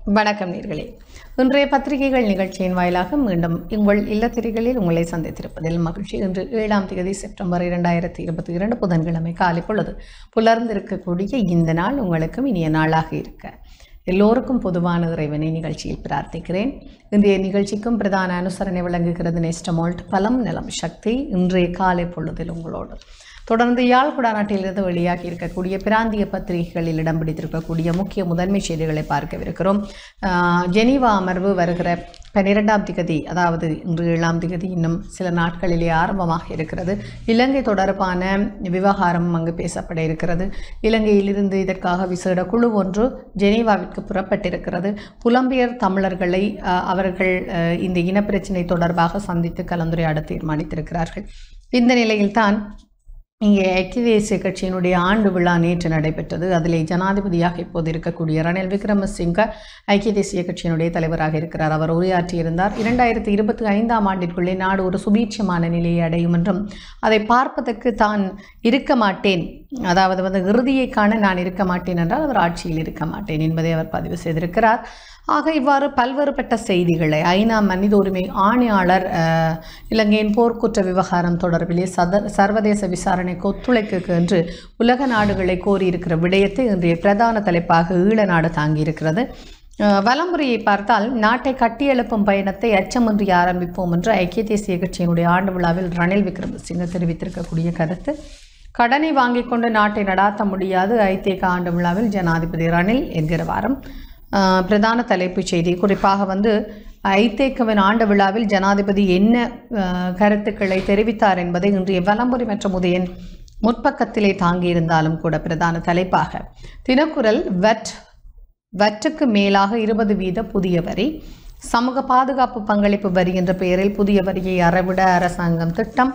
வணக்கம் நேர்களே இன்றைய பத்திரிகைகள் நிகழ்ச்சியின் வாயிலாக மீண்டும் உங்கள் இல்லத்திரிகளில் உங்களை சந்தித்திருப்பதில் மகிழ்ச்சி இன்று ஏழாம் தேதி செப்டம்பர் இரண்டாயிரத்தி இருபத்தி இரண்டு புதன்கிழமை காலை பொழுது புலர்ந்திருக்கக்கூடிய இந்த நாள் உங்களுக்கும் இனிய நாளாக இருக்க எல்லோருக்கும் பொதுவான இறைவனை நிகழ்ச்சியில் பிரார்த்திக்கிறேன் இன்றைய நிகழ்ச்சிக்கும் பிரதான அனுசரணை வழங்குகிறது நெஸ்டமோல்ட் பலம் நலம் சக்தி இன்றைய காலை பொழுதில் உங்களோடு தொடர்ந்து யாழ் குடாநாட்டிலிருந்து வெளியாகி இருக்கக்கூடிய பிராந்திய பத்திரிகைகளில் இடம் பிடித்திருக்கக்கூடிய முக்கிய முதன்மை செய்திகளை பார்க்கவிருக்கிறோம் ஆஹ் ஜெனீவா அமர்வு வருகிற பன்னிரெண்டாம் திகதி அதாவது இன்று ஏழாம் திகதி இன்னும் சில நாட்களிலே ஆரம்பமாக இருக்கிறது இலங்கை தொடர்பான விவகாரம் அங்கு பேசப்பட இருக்கிறது இலங்கையிலிருந்து இதற்காக விசேட குழு ஒன்று ஜெனீவாவிற்கு புறப்பட்டிருக்கிறது புலம்பெயர் தமிழர்களை ஆஹ் அவர்கள் ஆஹ் இந்த இனப்பிரச்சினை தொடர்பாக சந்தித்து கலந்துரையாட தீர்மானித்திருக்கிறார்கள் இந்த நிலையில்தான் இங்கே ஐக்கிய தேசிய கட்சியினுடைய ஆண்டு விழா நேற்று நடைபெற்றது அதிலே ஜனாதிபதியாக இப்போது இருக்கக்கூடிய ரணில் விக்ரமசிங்க ஐக்கிய தேசிய கட்சியினுடைய தலைவராக இருக்கிறார் அவர் உரையாற்றியிருந்தார் இரண்டாயிரத்தி இருபத்தி ஐந்தாம் ஆண்டிற்குள்ளே நாடு ஒரு சுபீட்சமான நிலையை அடையும் என்றும் அதை பார்ப்பதற்கு தான் இருக்க மாட்டேன் அதாவது வந்து இறுதியை காண நான் இருக்க மாட்டேன் என்றால் அவர் ஆட்சியில் இருக்க மாட்டேன் என்பதை அவர் பதிவு செய்திருக்கிறார் ஆக இவ்வாறு பல்வேறுபட்ட செய்திகளை ஐநா மனித உரிமை ஆணையாளர் அஹ், இலங்கையின் போர்க்குற்ற விவகாரம் தொடர்பிலே சத சர்வதேச விசாரணைக்கு ஒத்துழைக்க என்று உலக நாடுகளை கோரியிருக்கிற விடயத்தை இன்றைய பிரதான தலைப்பாக ஈழ நாடு தாங்கியிருக்கிறது அஹ், வலம்புரியை பார்த்தால் நாட்டை கட்டியெழுப்பும் பயணத்தை அச்சமின்றி ஆரம்பிப்போம் என்று ஐக்கிய தேசிய கட்சியினுடைய ஆண்டு விழாவில் ரணில் விக்ரமசிங்க தெரிவித்திருக்கக்கூடிய கருத்து கடனை வாங்கிக் கொண்டு நாட்டை நடாத்த முடியாது ஐதேக ஆண்டு விழாவில் ஜனாதிபதி ரணில் என்கிற வாரம் ஆஹ் பிரதான தலைப்புச் செய்தி குறிப்பாக வந்து ஐதேக்கவின் ஆண்டு விழாவில் ஜனாதிபதி என்ன ஆஹ் கருத்துக்களை தெரிவித்தார் என்பதை இன்றைய வலம்புரி மற்றும் உதயன் முற்பக்கத்திலே தாங்கியிருந்தாலும் கூட பிரதான தலைப்பாக தினக்குரல் வெட் வற்றுக்கு மேலாக இருபது வீத புதிய வரி சமூக பாதுகாப்பு பங்களிப்பு வரி என்ற பெயரில் புதிய வரியை அறவிட அரசாங்கம் திட்டம்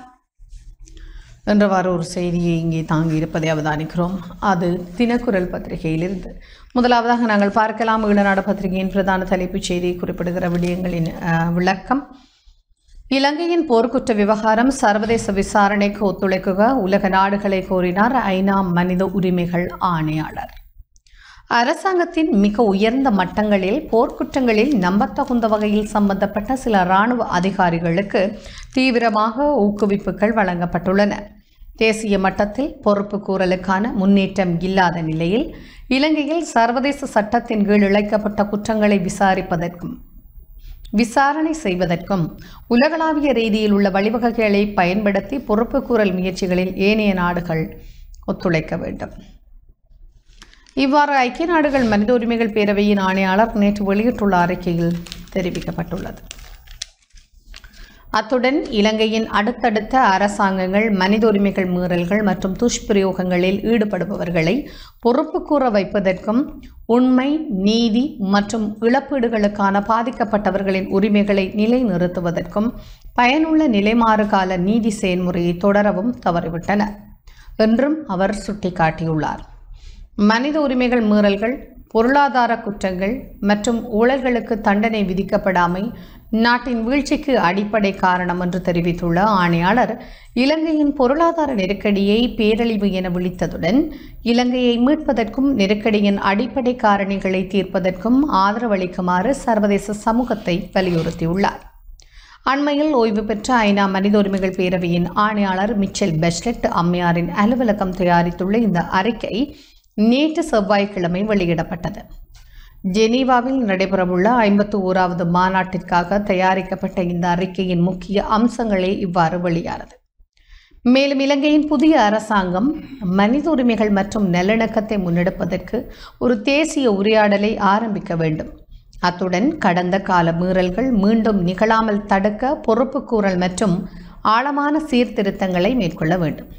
என்றவாறு ஒரு செய்தியை இங்கே தாங்கி இருப்பதை அவதானிக்கிறோம் அது தினக்குரல் பத்திரிகையிலிருந்து முதலாவதாக நாங்கள் பார்க்கலாம் ஈழநாடு பத்திரிகையின் பிரதான தலைப்புச் செய்தியை குறிப்பிடுகிற விடயங்களின் அஹ், விளக்கம் இலங்கையின் போர்க்குற்ற விவகாரம் சர்வதேச விசாரணைக்கு ஒத்துழைக்குக உலக நாடுகளை கோரினார் ஐநா மனித உரிமைகள் ஆணையாளர் அரசாங்கத்தின் மிக உயர்ந்த மட்டங்களில் போர்க்குற்றங்களில் நம்பத்தகுந்த வகையில் சம்பந்தப்பட்ட சில இராணுவ அதிகாரிகளுக்கு தீவிரமாக ஊக்குவிப்புகள் வழங்கப்பட்டுள்ளன தேசிய மட்டத்தில் பொறுப்பு கூறலுக்கான முன்னேற்றம் இல்லாத நிலையில் இலங்கையில் சர்வதேச சட்டத்தின் கீழ் இழைக்கப்பட்ட குற்றங்களை விசாரிப்பதற்கும் விசாரணை செய்வதற்கும் உலகளாவிய ரீதியில் உள்ள வழிவகைகளை பயன்படுத்தி பொறுப்பு கூறல் முயற்சிகளில் ஏனைய நாடுகள் ஒத்துழைக்க வேண்டும் இவ்வாறு ஐக்கிய நாடுகள் மனித உரிமைகள் பேரவையின் ஆணையாளர் நேற்று வெளியிட்டுள்ள அறிக்கையில் தெரிவிக்கப்பட்டுள்ளது அத்துடன் இலங்கையின் அடுத்தடுத்த அரசாங்கங்கள் மனித உரிமைகள் மீறல்கள் மற்றும் துஷ்பிரயோகங்களில் ஈடுபடுபவர்களை பொறுப்பு கூற வைப்பதற்கும் உண்மை நீதி மற்றும் இழப்பீடுகளுக்கான பாதிக்கப்பட்டவர்களின் உரிமைகளை நிலைநிறுத்துவதற்கும் பயனுள்ள நிலைமாறு கால நீதி செயல்முறையை தொடரவும் தவறிவிட்டனர் என்றும் அவர் சுட்டிக்காட்டியுள்ளார் மனித உரிமைகள் மீறல்கள் பொருளாதார குற்றங்கள் மற்றும் ஊழல்களுக்கு தண்டனை விதிக்கப்படாமை நாட்டின் வீழ்ச்சிக்கு அடிப்படை காரணம் என்று தெரிவித்துள்ள ஆணையாளர் இலங்கையின் பொருளாதார நெருக்கடியை பேரழிவு என விளித்ததுடன் இலங்கையை மீட்பதற்கும் நெருக்கடியின் அடிப்படை காரணிகளை தீர்ப்பதற்கும் ஆதரவளிக்குமாறு சர்வதேச சமூகத்தை வலியுறுத்தியுள்ளார் அண்மையில் ஓய்வு பெற்ற ஐநா மனித உரிமைகள் பேரவையின் ஆணையாளர் மிச்சல் பெஸ்லெட் அம்மையாரின் அலுவலகம் தயாரித்துள்ள இந்த அறிக்கை நேற்று செவ்வாய்க்கிழமை வெளியிடப்பட்டது ஜெனீவாவில் நடைபெறவுள்ள ஐம்பத்து ஓராவது மாநாட்டிற்காக தயாரிக்கப்பட்ட இந்த அறிக்கையின் முக்கிய அம்சங்களே இவ்வாறு வெளியானது மேலும் இலங்கையின் புதிய அரசாங்கம் மனித உரிமைகள் மற்றும் நல்லிணக்கத்தை முன்னெடுப்பதற்கு ஒரு தேசிய உரையாடலை ஆரம்பிக்க வேண்டும் அத்துடன் கடந்த கால மீறல்கள் மீண்டும் நிகழாமல் தடுக்க பொறுப்புக்கூறல் மற்றும் ஆழமான சீர்திருத்தங்களை மேற்கொள்ள வேண்டும்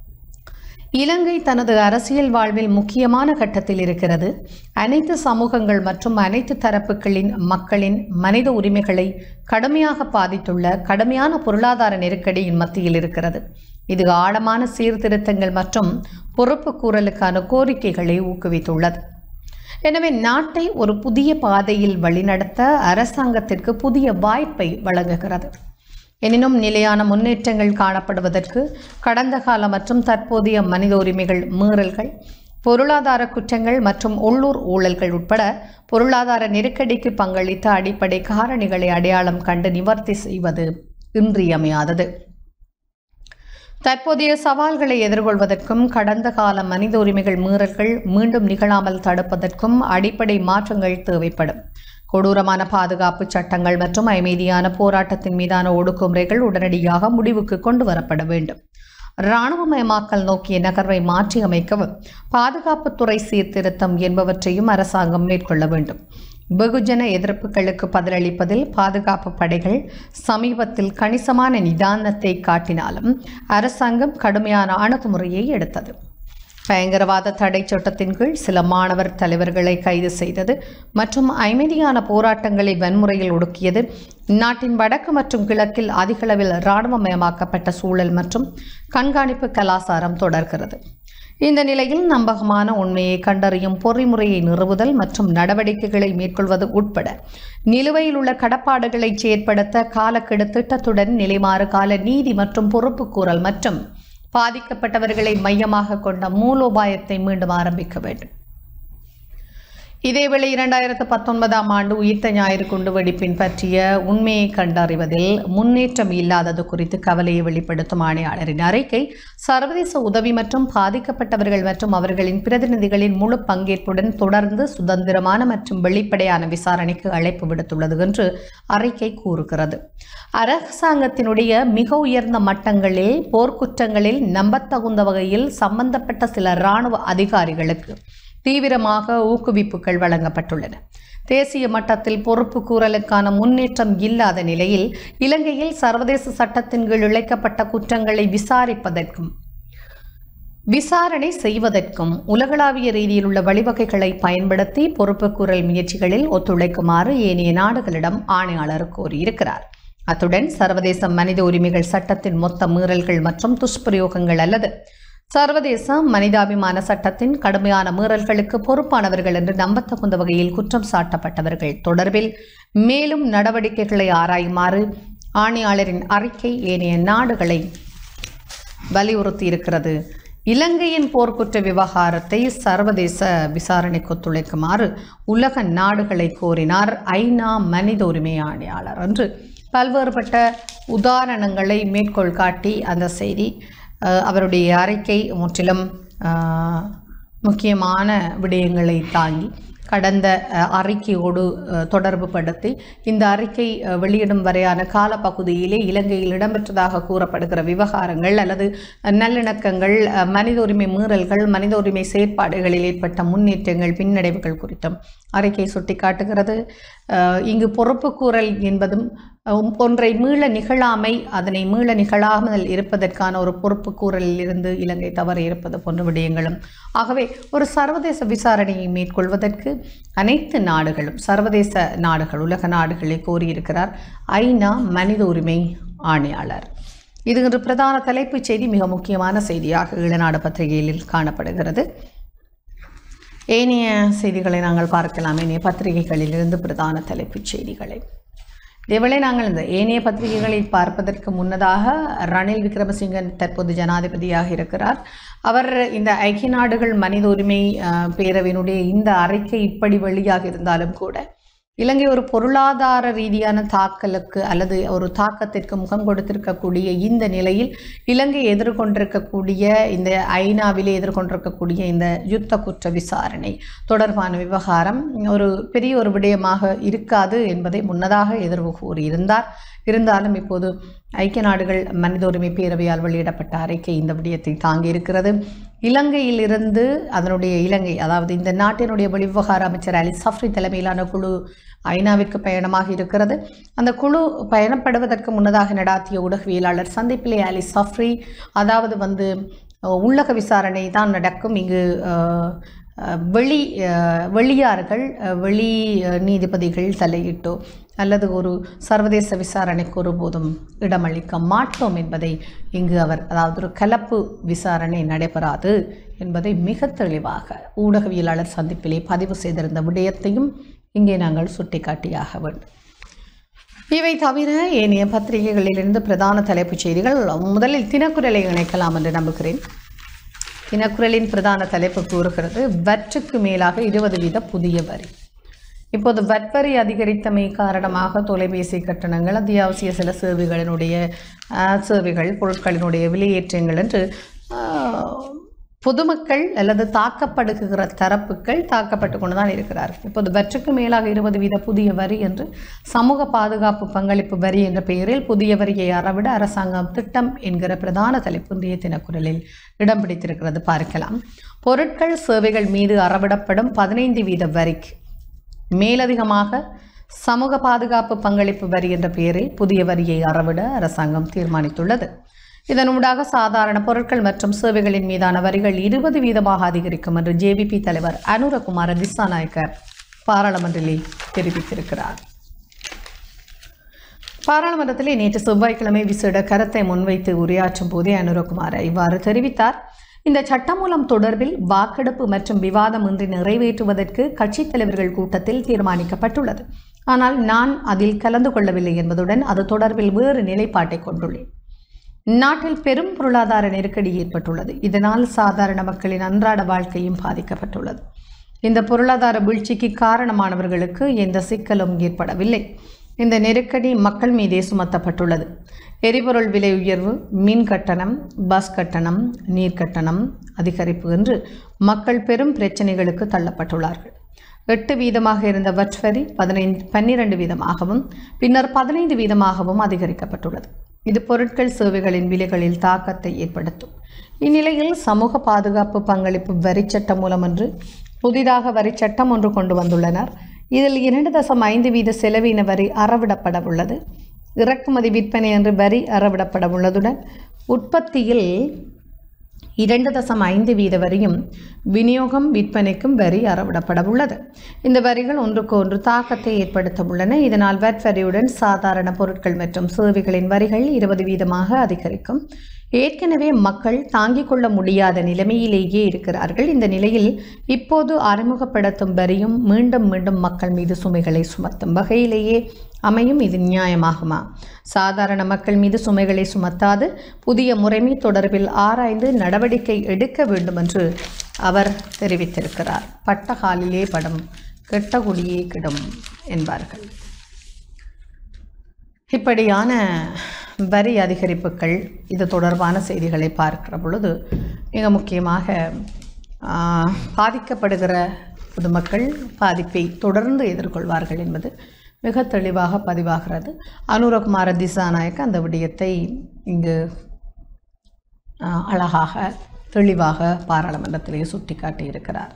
இலங்கை தனது அரசியல் வாழ்வில் முக்கியமான கட்டத்தில் இருக்கிறது அனைத்து சமூகங்கள் மற்றும் அனைத்து தரப்புகளின் மக்களின் மனித உரிமைகளை கடுமையாக பாதித்துள்ள கடுமையான பொருளாதார நெருக்கடியின் மத்தியில் இருக்கிறது இது ஆழமான சீர்திருத்தங்கள் மற்றும் பொறுப்பு கூறலுக்கான கோரிக்கைகளை ஊக்குவித்துள்ளது எனவே நாட்டை ஒரு புதிய பாதையில் வழிநடத்த அரசாங்கத்திற்கு புதிய வாய்ப்பை வழங்குகிறது எனினும் நிலையான முன்னேற்றங்கள் காணப்படுவதற்கு கடந்த கால மற்றும் தற்போதைய மனித உரிமைகள் மீறல்கள் பொருளாதார குற்றங்கள் மற்றும் உள்ளூர் ஊழல்கள் உட்பட பொருளாதார நெருக்கடிக்கு பங்களித்த அடிப்படை காரணிகளை அடையாளம் கண்டு நிவர்த்தி செய்வது இன்றியமையாதது தற்போதைய சவால்களை எதிர்கொள்வதற்கும் கடந்த கால மனித உரிமைகள் மீறல்கள் மீண்டும் நிகழாமல் தடுப்பதற்கும் அடிப்படை மாற்றங்கள் தேவைப்படும் கொடூரமான பாதுகாப்பு சட்டங்கள் மற்றும் அமைதியான போராட்டத்தின் மீதான ஒடுக்குமுறைகள் உடனடியாக முடிவுக்கு கொண்டு வரப்பட வேண்டும் இராணுவமயமாக்கல் நோக்கிய நகர்வை மாற்றியமைக்கவும் பாதுகாப்புத்துறை சீர்திருத்தம் என்பவற்றையும் அரசாங்கம் மேற்கொள்ள வேண்டும் வெகுஜன எதிர்ப்புகளுக்கு பதிலளிப்பதில் பாதுகாப்பு படைகள் சமீபத்தில் கணிசமான நிதானத்தை காட்டினாலும் அரசாங்கம் கடுமையான அணுகுமுறையை எடுத்தது பயங்கரவாத தடை சட்டத்தின் கீழ் சில மாணவர் தலைவர்களை கைது செய்தது மற்றும் அமைதியான போராட்டங்களை வன்முறையில் ஒடுக்கியது நாட்டின் வடக்கு மற்றும் கிழக்கில் அதிகளவில் இராணுவமயமாக்கப்பட்ட சூழல் மற்றும் கண்காணிப்பு கலாசாரம் தொடர்கிறது இந்த நிலையில் நம்பகமான உண்மையை கண்டறியும் பொறிமுறையை நிறுவுதல் மற்றும் நடவடிக்கைகளை மேற்கொள்வது உட்பட நிலுவையில் உள்ள கடப்பாடுகளை செயற்படுத்த காலக்கெடு திட்டத்துடன் நிலைமாறு கால நீதி மற்றும் பொறுப்புக்கூறல் மற்றும் பாதிக்கப்பட்டவர்களை மையமாக கொண்ட மூலோபாயத்தை மீண்டும் ஆரம்பிக்க வேண்டும் இதேவேளை இரண்டாயிரத்து பத்தொன்பதாம் ஆண்டு உயிர்த்த ஞாயிறு குண்டுவெடிப்பின் பற்றிய உண்மையை கண்டறிவதில் முன்னேற்றம் இல்லாதது குறித்து கவலையை வெளிப்படுத்தும் ஆணையாளரின் அறிக்கை சர்வதேச உதவி மற்றும் பாதிக்கப்பட்டவர்கள் மற்றும் அவர்களின் பிரதிநிதிகளின் முழு பங்கேற்புடன் தொடர்ந்து சுதந்திரமான மற்றும் வெளிப்படையான விசாரணைக்கு அழைப்பு விடுத்துள்ளது என்று அறிக்கை கூறுகிறது அரசாங்கத்தினுடைய மிக உயர்ந்த மட்டங்களில் போர்க்குற்றங்களில் நம்பத்தகுந்த வகையில் சம்பந்தப்பட்ட சில இராணுவ அதிகாரிகளுக்கு தீவிரமாக ஊக்குவிப்புகள் வழங்கப்பட்டுள்ளன தேசிய மட்டத்தில் பொறுப்பு கூறலுக்கான முன்னேற்றம் இல்லாத நிலையில் இலங்கையில் சர்வதேச சட்டத்தின் கீழ் இழைக்கப்பட்ட குற்றங்களை விசாரிப்பதற்கும் விசாரணை செய்வதற்கும் உலகளாவிய ரீதியில் உள்ள வழிவகைகளை பயன்படுத்தி பொறுப்புக்கூறல் முயற்சிகளில் ஒத்துழைக்குமாறு ஏனைய நாடுகளிடம் ஆணையாளர் கோரியிருக்கிறார் அத்துடன் சர்வதேச மனித உரிமைகள் சட்டத்தின் மொத்த மீறல்கள் மற்றும் துஷ்பிரயோகங்கள் அல்லது சர்வதேச மனிதாபிமான சட்டத்தின் கடுமையான மீறல்களுக்கு பொறுப்பானவர்கள் என்று நம்பத்தகுந்த வகையில் குற்றம் சாட்டப்பட்டவர்கள் தொடர்பில் மேலும் நடவடிக்கைகளை ஆராயுமாறு ஆணையாளரின் அறிக்கை ஏனைய நாடுகளை வலியுறுத்தி இருக்கிறது இலங்கையின் போர்க்குற்ற விவகாரத்தை சர்வதேச விசாரணைக்கு ஒத்துழைக்குமாறு உலக நாடுகளை கோரினார் ஐநா மனித உரிமை ஆணையாளர் என்று பல்வேறுபட்ட உதாரணங்களை மேற்கோள் காட்டி அந்த செய்தி அஹ், அவருடைய அறிக்கை முற்றிலும் அஹ், முக்கியமான விடயங்களை தாங்கி கடந்த அஹ், அறிக்கையோடு அஹ், தொடர்பு படுத்தி இந்த அறிக்கை அஹ், வெளியிடும் வரையான காலப்பகுதியிலே இலங்கையில் இடம்பெற்றதாக கூறப்படுகிற விவகாரங்கள் அல்லது அஹ், நல்லிணக்கங்கள் அஹ், மனித உரிமை மீறல்கள் மனித உரிமை செயற்பாடுகளில் ஏற்பட்ட முன்னேற்றங்கள் பின்னடைவுகள் குறித்தும் அறிக்கை சுட்டிக்காட்டுகிறது அஹ், இங்கு பொறுப்புக்கூறல் என்பதும் அஹ், ஒன்றை மீள நிகழாமை அதனை மீள நிகழாமல் இருப்பதற்கான ஒரு பொறுப்புக்கூறலில் இருந்து இலங்கை தவறி இருப்பது போன்ற விடயங்களும் ஆகவே ஒரு சர்வதேச விசாரணையை மேற்கொள்வதற்கு அனைத்து நாடுகளும் சர்வதேச நாடுகள் உலக நாடுகளை கோரியிருக்கிறார் ஐநா மனித உரிமை ஆணையாளர் இது இன்று பிரதான தலைப்புச் செய்தி மிக முக்கியமான செய்தியாக ஈழநாடு பத்திரிகையில் காணப்படுகிறது ஏனைய செய்திகளை நாங்கள் பார்க்கலாம் ஏனைய பத்திரிகைகளிலிருந்து பிரதான தலைப்புச் செய்திகளை இதேவேளை நாங்கள் இந்த ஏனைய பத்திரிகைகளை பார்ப்பதற்கு முன்னதாக ரணில் விக்ரமசிங்கன் தற்போது ஜனாதிபதியாக இருக்கிறார் அவர் இந்த ஐக்கிய நாடுகள் மனித உரிமை அஹ், பேரவையினுடைய இந்த அறிக்கை இப்படி வெளியாக இருந்தாலும் கூட இலங்கை ஒரு பொருளாதார ரீதியான தாக்கலுக்கு அல்லது ஒரு தாக்கத்திற்கு முகம் கொடுத்திருக்கக்கூடிய இந்த நிலையில் இலங்கை எதிர்கொண்டிருக்கக்கூடிய இந்த ஐநாவிலே எதிர்கொண்டிருக்கக்கூடிய இந்த யுத்த குற்ற விசாரணை தொடர்பான விவகாரம் ஒரு பெரிய ஒரு விடயமாக இருக்காது என்பதை முன்னதாக எதிர்வு கூறியிருந்தார் இருந்தாலும் இப்போது ஐக்கிய நாடுகள் மனித உரிமை பேரவையால் வெளியிடப்பட்ட அறிக்கை இந்த விடயத்தை தாங்கியிருக்கிறது இலங்கையிலிருந்து அதனுடைய இலங்கை அதாவது இந்த நாட்டினுடைய வெளிவிவகார அமைச்சர் அலி சஃப்ரி தலைமையிலான குழு ஐநாவிற்கு பயணமாக இருக்கிறது அந்த குழு பயணப்படுவதற்கு முன்னதாக நடாத்திய ஊடகவியலாளர் சந்திப்பிலே அலி சஃப்ரி அதாவது வந்து அஹ், உள்ளக விசாரணை தான் நடக்கும் இங்கு அஹ், அஹ், வெளி அஹ், வெளியார்கள் அஹ், வெளி அஹ், நீதிபதிகள் தலையிட்டோ அல்லது ஒரு சர்வதேச விசாரணைக்கு ஒருபோதும் இடமளிக்க மாட்டோம் என்பதை இங்கு அவர் அதாவது ஒரு கலப்பு விசாரணை நடைபெறாது என்பதை மிக தெளிவாக ஊடகவியலாளர் சந்திப்பிலே பதிவு செய்திருந்த விடயத்தையும் இங்கே நாங்கள் சுட்டிக்காட்டியாக வேண்டும் இவை தவிர ஏனைய பத்திரிகைகளிலிருந்து பிரதான தலைப்புச் செய்திகள் முதலில் தினக்குரலை இணைக்கலாம் என்று நம்புகிறேன் தினக்குரலின் பிரதான தலைப்பு கூறுகிறது வற்றுக்கு மேலாக இருபது வீத புதிய வரி இப்போது வட் வரி அதிகரித்தமை காரணமாக தொலைபேசி கட்டணங்கள் அத்தியாவசிய சில சேவைகளினுடைய ஆஹ், சேவைகள் பொருட்களினுடைய விலையேற்றங்கள் என்று ஆஹ், பொதுமக்கள் அல்லது தாக்கப்படுகிற தரப்புகள் தாக்கப்பட்டு கொண்டுதான் இருக்கிறார்கள் இப்போது வற்றுக்கு மேலாக இருபது வீத புதிய வரி என்று சமூக பாதுகாப்பு பங்களிப்பு வரி என்ற பெயரில் புதிய வரியை அறவிட அரசாங்கம் திட்டம் என்கிற பிரதான தலைப்பு இன்றைய தினக்குரலில் இடம் பிடித்திருக்கிறது பார்க்கலாம் பொருட்கள் சேவைகள் மீது அறவிடப்படும் பதினைந்து வீத வரிக்கு மேலதிகமாக சமூக பாதுகாப்பு பங்களிப்பு வரி என்ற பெயரில் புதிய வரியை அறவிட அரசாங்கம் தீர்மானித்துள்ளது இதனூடாக சாதாரண பொருட்கள் மற்றும் சேவைகளின் மீதான வரிகள் இருபது வீதமாக அதிகரிக்கும் என்று ஜேவிபி தலைவர் அனுரகுமார திசாநாயக்க பாராளுமன்றிலே தெரிவித்திருக்கிறார் பாராளுமன்றத்திலே நேற்று செவ்வாய்க்கிழமை விசேட கருத்தை முன்வைத்து உரையாற்றும் போதே அனுரகுமார இவ்வாறு தெரிவித்தார் இந்த சட்டமூலம் தொடர்பில் வாக்கெடுப்பு மற்றும் விவாதம் இன்றி நிறைவேற்றுவதற்கு கட்சித் தலைவர்கள் கூட்டத்தில் தீர்மானிக்கப்பட்டுள்ளது ஆனால் நான் அதில் கலந்து கொள்ளவில்லை என்பதுடன் அது தொடர்பில் வேறு நிலைப்பாட்டை கொண்டுள்ளேன் நாட்டில் பெரும் பொருளாதார நெருக்கடி ஏற்பட்டுள்ளது இதனால் சாதாரண மக்களின் அன்றாட வாழ்க்கையும் பாதிக்கப்பட்டுள்ளது இந்த பொருளாதார வீழ்ச்சிக்கு காரணமானவர்களுக்கு எந்த சிக்கலும் ஏற்படவில்லை இந்த நெருக்கடி மக்கள் மீதே சுமத்தப்பட்டுள்ளது எரிபொருள் விலை உயர்வு மின் கட்டணம் பஸ் கட்டணம் நீர் கட்டணம் அதிகரிப்பு என்று மக்கள் பெரும் பிரச்சனைகளுக்கு தள்ளப்பட்டுள்ளார்கள் எட்டு வீதமாக இருந்த வட் வரி பதினைந்து பன்னிரண்டு வீதமாகவும் பின்னர் பதினைந்து வீதமாகவும் அதிகரிக்கப்பட்டுள்ளது இது பொருட்கள் சேவைகளின் விலைகளில் தாக்கத்தை ஏற்படுத்தும் இந்நிலையில் சமூக பாதுகாப்பு பங்களிப்பு வரி சட்டம் மூலம் என்று புதிதாக வரி சட்டம் ஒன்று கொண்டு வந்துள்ளனர் இதில் இரண்டு தசம் ஐந்து வீத செலவின வரி அறவிடப்பட உள்ளது இறக்குமதி விற்பனை என்று வரி அறவிடப்பட உள்ளதுடன் உற்பத்தியில் இரண்டு தசம் ஐந்து வீத வரியும் விநியோகம் விற்பனைக்கும் வரி அறவிடப்பட உள்ளது இந்த வரிகள் ஒன்றுக்கு ஒன்று தாக்கத்தை ஏற்படுத்த உள்ளன இதனால் வட் வரியுடன் சாதாரண பொருட்கள் மற்றும் சேவைகளின் வரிகள் இருபது வீதமாக அதிகரிக்கும் ஏற்கனவே மக்கள் தாங்கிக் கொள்ள முடியாத நிலைமையிலேயே இருக்கிறார்கள் இந்த நிலையில் இப்போது அறிமுகப்படுத்தும் வரியும் மீண்டும் மீண்டும் மக்கள் மீது சுமைகளை சுமத்தும் வகையிலேயே அமையும் இது நியாயமாகுமா சாதாரண மக்கள் மீது சுமைகளை சுமத்தாது புதிய முறைமை தொடர்பில் ஆராய்ந்து நடவடிக்கை எடுக்க வேண்டும் என்று அவர் தெரிவித்திருக்கிறார் பட்டகாலிலே படம் கெட்ட குடியே கிடும் என்பார்கள் இப்படியான வரி அதிகரிப்புகள் இது தொடர்பான செய்திகளை பார்க்கிற பொழுது மிக முக்கியமாக ஆ, பாதிக்கப்படுகிற பொதுமக்கள் பாதிப்பை தொடர்ந்து எதிர்கொள்வார்கள் என்பது மிக தெளிவாக பதிவாகிறது அனுரகுமார திசாநாயக்க அந்த விடயத்தை இங்கு ஆ, அழகாக தெளிவாக பாராளுமன்றத்திலே சுட்டிக்காட்டியிருக்கிறார்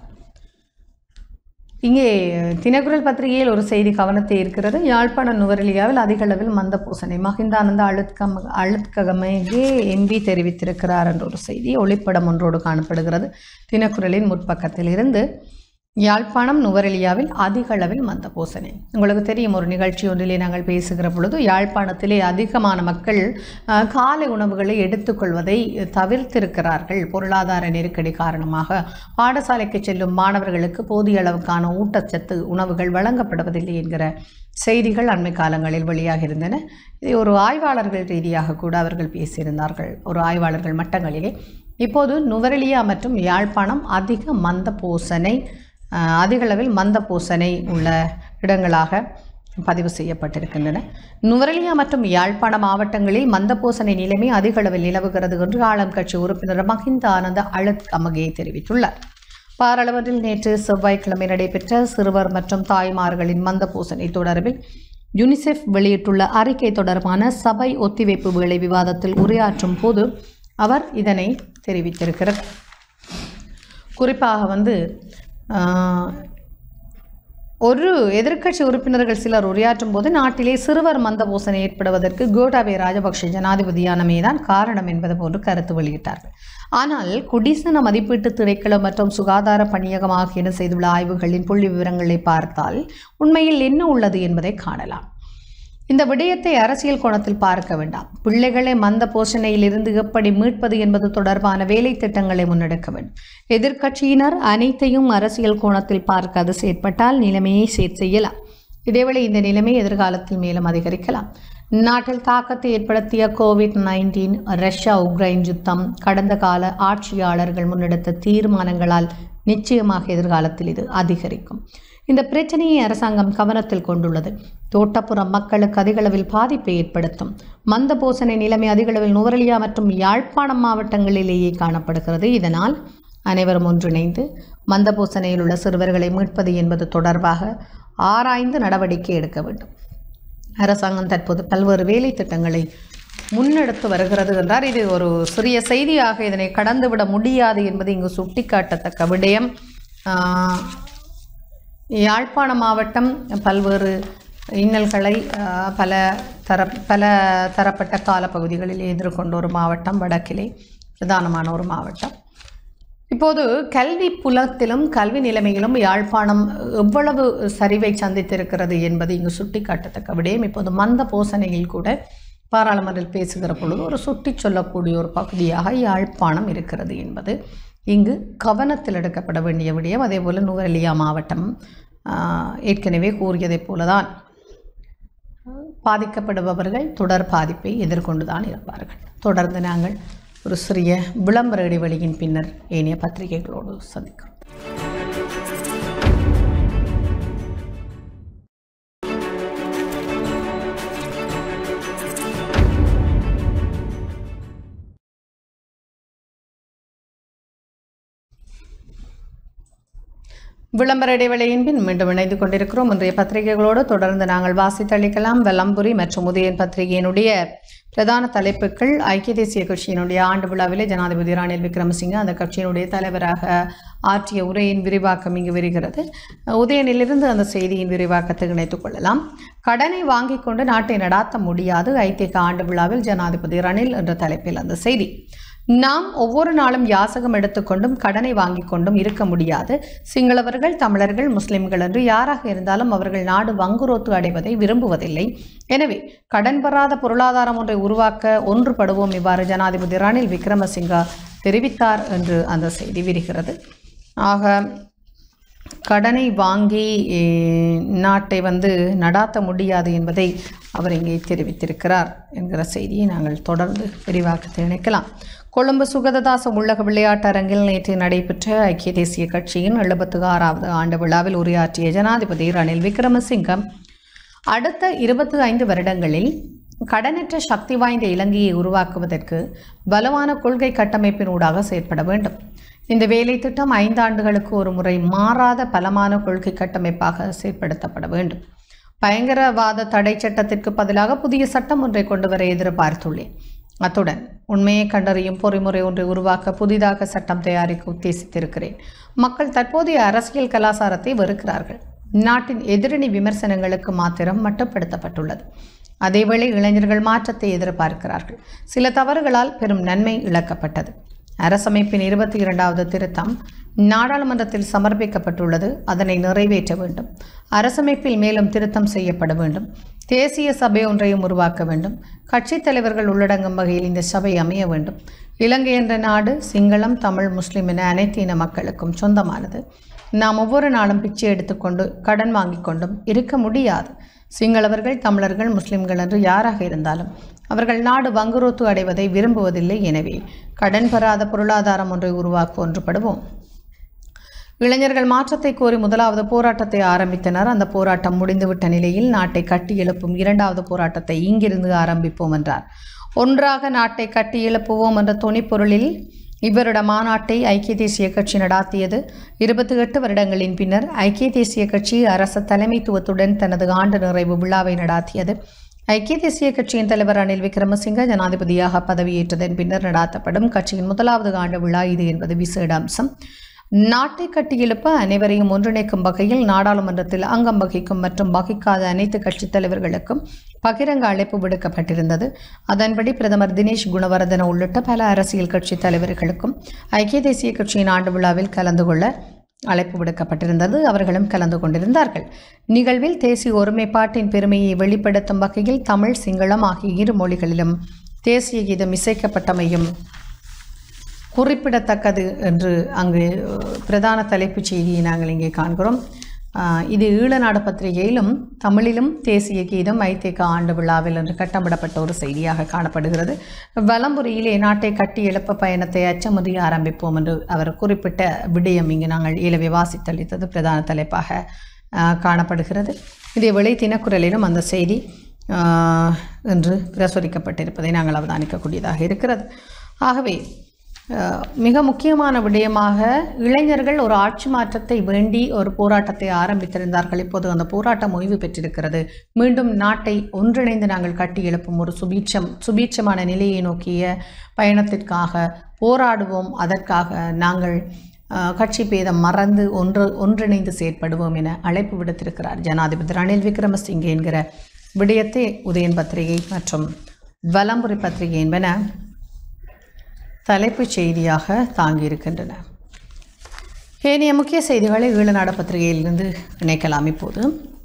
இங்கே தினக்குரல் பத்திரிகையில் ஒரு செய்தி கவனத்தை இருக்கிறது யாழ்ப்பாண நுவரெலியாவில் அதிக அளவில் மந்த பூசணி மகிந்தானந்த அழுத்கம் அழுத்ககமையே எம்பி தெரிவித்திருக்கிறார் என்ற ஒரு செய்தி ஒளிப்படம் ஒன்றோடு காணப்படுகிறது தினக்குரலின் முற்பக்கத்தில் இருந்து யாழ்ப்பாணம் நுவரெலியாவில் அதிக அளவில் மந்த பூசணி உங்களுக்கு தெரியும் ஒரு நிகழ்ச்சி ஒன்றிலே நாங்கள் பேசுகிற பொழுது யாழ்ப்பாணத்திலே அதிகமான மக்கள் அஹ், காலை உணவுகளை எடுத்துக்கொள்வதை தவிர்த்திருக்கிறார்கள் பொருளாதார நெருக்கடி காரணமாக பாடசாலைக்கு செல்லும் மாணவர்களுக்கு போதிய அளவுக்கான ஊட்டச்சத்து உணவுகள் வழங்கப்படுவதில்லை என்கிற செய்திகள் அண்மை காலங்களில் வெளியாக இருந்தன இதை ஒரு ஆய்வாளர்கள் ரீதியாக கூட அவர்கள் பேசியிருந்தார்கள் ஒரு ஆய்வாளர்கள் மட்டங்களிலே இப்போது நுவரெலியா மற்றும் யாழ்ப்பாணம் அதிக மந்த பூசனை அஹ், அதிக அளவில் மந்த பூசனை உள்ள இடங்களாக பதிவு செய்யப்பட்டிருக்கின்றன நுவரெலியா மற்றும் யாழ்ப்பாண மாவட்டங்களில் மந்தபூசணி நிலைமை அதிக அளவில் நிலவுகிறது என்று ஆளும் கட்சி உறுப்பினர் மஹிந்த ஆனந்த அழுத் கமகே தெரிவித்துள்ளார் பாராளுமன்றில் நேற்று செவ்வாய்க்கிழமை நடைபெற்ற சிறுவர் மற்றும் தாய்மார்களின் மந்தபூசணி தொடர்பில் யுனிசெஃப் வெளியிட்டுள்ள அறிக்கை தொடர்பான சபை ஒத்திவைப்பு வேளை விவாதத்தில் உரையாற்றும் போது அவர் இதனை தெரிவித்திருக்கிறார் குறிப்பாக வந்து ஆஹ், ஒரு எதிர்க்கட்சி உறுப்பினர்கள் சிலர் உரையாற்றும் போது நாட்டிலே சிறுவர் மந்தபூசணி ஏற்படுவதற்கு கோட்டாபய ராஜபக்ஷ ஜனாதிபதியானமேதான் காரணம் என்பது போன்று கருத்து வெளியிட்டார்கள் ஆனால் குடிசன மதிப்பீட்டு திணைக்களம் மற்றும் சுகாதார பணியகம் ஆகியன செய்துள்ள ஆய்வுகளின் புள்ளி விவரங்களை பார்த்தால் உண்மையில் என்ன உள்ளது என்பதை காணலாம் இந்த விடயத்தை அரசியல் கோணத்தில் பார்க்க வேண்டாம் பிள்ளைகளை மந்த போஷணையிலிருந்து எப்படி மீட்பது என்பது தொடர்பான வேலை திட்டங்களை முன்னெடுக்க வேண்டும் எதிர்க்கட்சியினர் அனைத்தையும் அரசியல் கோணத்தில் பார்க்க அது செயற்பட்டால் நிலைமையை சீர் செய்யலாம் இதேவேளை இந்த நிலைமை எதிர்காலத்தில் மேலும் அதிகரிக்கலாம் நாட்டில் தாக்கத்தை ஏற்படுத்திய கோவிட் நைன்டீன் ரஷ்யா உக்ரைன் யுத்தம் கடந்த கால ஆட்சியாளர்கள் முன்னெடுத்த தீர்மானங்களால் நிச்சயமாக எதிர்காலத்தில் இது அதிகரிக்கும் இந்த பிரச்சனையை அரசாங்கம் கவனத்தில் கொண்டுள்ளது தோட்டப்புற மக்களுக்கு அதிகளவில் பாதிப்பை ஏற்படுத்தும் மந்தபோசனை நிலைமை அதிகளவில் நுவரலியா மற்றும் யாழ்ப்பாணம் மாவட்டங்களிலேயே காணப்படுகிறது இதனால் அனைவரும் ஒன்றிணைந்து மந்தபோசனையில் உள்ள சிறுவர்களை மீட்பது என்பது தொடர்பாக ஆராய்ந்து நடவடிக்கை எடுக்க வேண்டும் அரசாங்கம் தற்போது பல்வேறு வேலை திட்டங்களை முன்னெடுத்து வருகிறது என்றார் இது ஒரு சிறிய செய்தியாக இதனை கடந்துவிட முடியாது என்பது இங்கு சுட்டிக்காட்டத்தக்க விடயம் ஆஹ், யாழ்ப்பாண மாவட்டம் பல்வேறு இன்னல்களை ஆஹ், பல தர பல தரப்பட்ட காலப்பகுதிகளில் எதிர்கொண்ட ஒரு மாவட்டம் வடக்கிலே பிரதானமான ஒரு மாவட்டம் இப்போது கல்வி புலத்திலும் கல்வி நிலைமையிலும் யாழ்ப்பாணம் எவ்வளவு சரிவை சந்தித்திருக்கிறது என்பது இங்கு சுட்டிக்காட்டத்தக்க விடயம் இப்போது மந்த போசனையில் கூட பாராளுமன்றில் பேசுகிற பொழுது ஒரு சுட்டி சொல்லக்கூடிய ஒரு பகுதியாக யாழ்ப்பாணம் இருக்கிறது என்பது இங்கு கவனத்தில் எடுக்கப்பட வேண்டிய விடயம் அதே போல் நுவரெலியா மாவட்டம் ஆஹ், ஏற்கனவே கூறியதைப் போலதான் பாதிக்கப்படுபவர்கள் தொடர் பாதிப்பை எதிர்கொண்டு தான் இருப்பார்கள் தொடர்ந்து நாங்கள் ஒரு சிறிய விளம்பர இடைவெளியின் பின்னர் ஏனைய பத்திரிகைகளோடு சந்திக்கிறோம் விளம்பர இடைவேளையின் பின் மீண்டும் இணைந்து கொண்டிருக்கிறோம் இன்றைய பத்திரிகைகளோடு தொடர்ந்து நாங்கள் வாசித்தளிக்கலாம் வெள்ளம்புரி மற்றும் உதயன் பத்திரிகையினுடைய பிரதான தலைப்புகள் ஐக்கிய தேசிய கட்சியினுடைய ஆண்டு விழாவிலே ஜனாதிபதி ரணில் விக்ரமசிங்க அந்த கட்சியினுடைய தலைவராக ஆற்றிய உரையின் விரிவாக்கம் இங்கு வருகிறது உதயனிலிருந்து அந்த செய்தியின் விரிவாக்கத்தை இணைத்துக் கொள்ளலாம் கடனை வாங்கிக் கொண்டு நாட்டை நடாத்த முடியாது ஐதேக ஆண்டு விழாவில் ஜனாதிபதி ரணில் என்ற தலைப்பில் அந்த செய்தி நாம் ஒவ்வொரு நாளும் யாசகம் எடுத்துக்கொண்டும் கடனை வாங்கிக் கொண்டும் இருக்க முடியாது சிங்களவர்கள் தமிழர்கள் முஸ்லிம்கள் என்று யாராக இருந்தாலும் அவர்கள் நாடு வங்குரோத்து அடைவதை விரும்புவதில்லை எனவே கடன் பெறாத பொருளாதாரம் ஒன்றை உருவாக்க ஒன்றுபடுவோம் இவ்வாறு ஜனாதிபதி ரணில் விக்ரமசிங்கா தெரிவித்தார் என்று அந்த செய்தி விரிகிறது ஆக கடனை வாங்கி eh, நாட்டை வந்து நடாத்த முடியாது என்பதை அவர் இங்கே தெரிவித்திருக்கிறார் என்கிற செய்தியை நாங்கள் தொடர்ந்து விரிவாக்கத்தை இணைக்கலாம் கொழும்பு சுகததாச உள்ளக விளையாட்டரங்கில் நேற்று நடைபெற்ற ஐக்கிய தேசிய கட்சியின் எழுபத்து ஆறாவது ஆண்டு விழாவில் உரையாற்றிய ஜனாதிபதி ரணில் விக்ரமசிங்கம் அடுத்த இருபத்தி ஐந்து வருடங்களில் கடனற்ற சக்தி வாய்ந்த இலங்கையை உருவாக்குவதற்கு வலுவான கொள்கை கட்டமைப்பினூடாக செயற்பட வேண்டும் இந்த வேலை திட்டம் ஐந்தாண்டுகளுக்கு ஒரு முறை மாறாத பலமான கொள்கை கட்டமைப்பாக செயற்படுத்தப்பட வேண்டும் பயங்கரவாத தடை சட்டத்திற்கு பதிலாக புதிய சட்டம் ஒன்றை கொண்டு வர எதிர்பார்த்துள்ளேன் அத்துடன் உண்மையை கண்டறியும் பொறிமுறை ஒன்றை உருவாக்க புதிதாக சட்டம் தயாரிக்க உத்தேசித்திருக்கிறேன் மக்கள் தற்போதைய அரசியல் கலாச்சாரத்தை வெறுக்கிறார்கள் நாட்டின் எதிரணி விமர்சனங்களுக்கு மாத்திரம் மட்டுப்படுத்தப்பட்டுள்ளது அதேவேளை இளைஞர்கள் மாற்றத்தை எதிர்பார்க்கிறார்கள் சில தவறுகளால் பெரும் நன்மை இழக்கப்பட்டது அரசமைப்பின் இருபத்தி இரண்டாவது திருத்தம் நாடாளுமன்றத்தில் சமர்ப்பிக்கப்பட்டுள்ளது அதனை நிறைவேற்ற வேண்டும் அரசமைப்பில் மேலும் திருத்தம் செய்யப்பட வேண்டும் தேசிய சபை ஒன்றையும் உருவாக்க வேண்டும் கட்சித் தலைவர்கள் உள்ளடங்கும் வகையில் இந்த சபை அமைய வேண்டும் இலங்கை என்ற நாடு சிங்களம் தமிழ் முஸ்லிம் என அனைத்து இன மக்களுக்கும் சொந்தமானது நாம் ஒவ்வொரு நாளும் பிச்சை எடுத்துக்கொண்டு கடன் வாங்கிக் கொண்டும் இருக்க முடியாது சிங்களவர்கள் தமிழர்கள் முஸ்லிம்கள் என்று யாராக இருந்தாலும் அவர்கள் நாடு வங்குரோத்து அடைவதை விரும்புவதில்லை எனவே கடன் பெறாத பொருளாதாரம் ஒன்றை உருவாக்க ஒன்றுபடுவோம் இளைஞர்கள் மாற்றத்தை கோரி முதலாவது போராட்டத்தை ஆரம்பித்தனர் அந்த போராட்டம் முடிந்துவிட்ட நிலையில் நாட்டை கட்டி எழுப்பும் இரண்டாவது போராட்டத்தை இங்கிருந்து ஆரம்பிப்போம் என்றார் ஒன்றாக நாட்டை கட்டி எழுப்புவோம் என்ற துணிப்பொருளில் இவருட மாநாட்டை ஐக்கிய தேசிய கட்சி நடாத்தியது இருபத்தி எட்டு வருடங்களின் பின்னர் ஐக்கிய தேசிய கட்சி அரச தலைமைத்துவத்துடன் தனது ஆண்டு நிறைவு விழாவை நடாத்தியது ஐக்கிய தேசிய கட்சியின் தலைவர் ரணில் விக்ரமசிங்க ஜனாதிபதியாக பதவியேற்றதன் பின்னர் நடாத்தப்படும் கட்சியின் முதலாவது ஆண்டு விழா இது என்பது விசேட அம்சம் நாட்டை கட்டியெழுப்ப அனைவரையும் ஒன்றிணைக்கும் வகையில் நாடாளுமன்றத்தில் அங்கம் வகிக்கும் மற்றும் வகிக்காத அனைத்து கட்சித் தலைவர்களுக்கும் பகிரங்க அழைப்பு விடுக்கப்பட்டிருந்தது அதன்படி பிரதமர் தினேஷ் குணவர்தன உள்ளிட்ட பல அரசியல் கட்சி தலைவர்களுக்கும் ஐக்கிய தேசிய கட்சியின் ஆண்டு விழாவில் கலந்து கொள்ள அழைப்பு விடுக்கப்பட்டிருந்தது அவர்களும் கலந்து கொண்டிருந்தார்கள் நிகழ்வில் தேசிய ஒருமைப்பாட்டின் பெருமையை வெளிப்படுத்தும் வகையில் தமிழ் சிங்களம் ஆகிய இரு மொழிகளிலும் தேசிய கீதம் இசைக்கப்பட்டமையும் குறிப்பிடத்தக்கது என்று அங்கு அஹ், பிரதான தலைப்புச் செய்தியை நாங்கள் இங்கே காண்கிறோம் ஆஹ் இது ஈழநாடு பத்திரிகையிலும் தமிழிலும் தேசிய கீதம் ஐதேக ஆண்டு விழாவில் என்று கட்டமிடப்பட்ட ஒரு செய்தியாக காணப்படுகிறது வலம்புரியிலே நாட்டை கட்டி எழுப்ப பயணத்தை அச்சமின்றி ஆரம்பிப்போம் என்று அவர் குறிப்பிட்ட விடயம் இங்கு நாங்கள் இயலவே வாசித்தளித்தது பிரதான தலைப்பாக ஆஹ் காணப்படுகிறது இதேவேளை தினக்குரலிலும் அந்த செய்தி ஆஹ் என்று பிரசுரிக்கப்பட்டிருப்பதை நாங்கள் அவதானிக்கக்கூடியதாக இருக்கிறது ஆகவே அஹ், மிக முக்கியமான விடயமாக இளைஞர்கள் ஒரு ஆட்சி மாற்றத்தை வேண்டி ஒரு போராட்டத்தை ஆரம்பித்திருந்தார்கள் இப்போது அந்த போராட்டம் ஓய்வு பெற்றிருக்கிறது மீண்டும் நாட்டை ஒன்றிணைந்து நாங்கள் கட்டி எழுப்பும் ஒரு சுபீட்சம் சுபீட்சமான நிலையை நோக்கிய பயணத்திற்காக போராடுவோம் அதற்காக நாங்கள் அஹ், கட்சி பேதம் மறந்து ஒன்று ஒன்றிணைந்து செயற்படுவோம் என அழைப்பு விடுத்திருக்கிறார் ஜனாதிபதி ரணில் விக்ரமசிங்கே என்கிற விடயத்தை உதயன் பத்திரிகை மற்றும் வலம்புரி பத்திரிகை என்பன தலைப்புச் செய்தியாக தாங்கியிருக்கின்றன ஏனைய முக்கிய செய்திகளை ஈழநாடு பத்திரிகையிலிருந்து இணைக்கலாம் இப்போது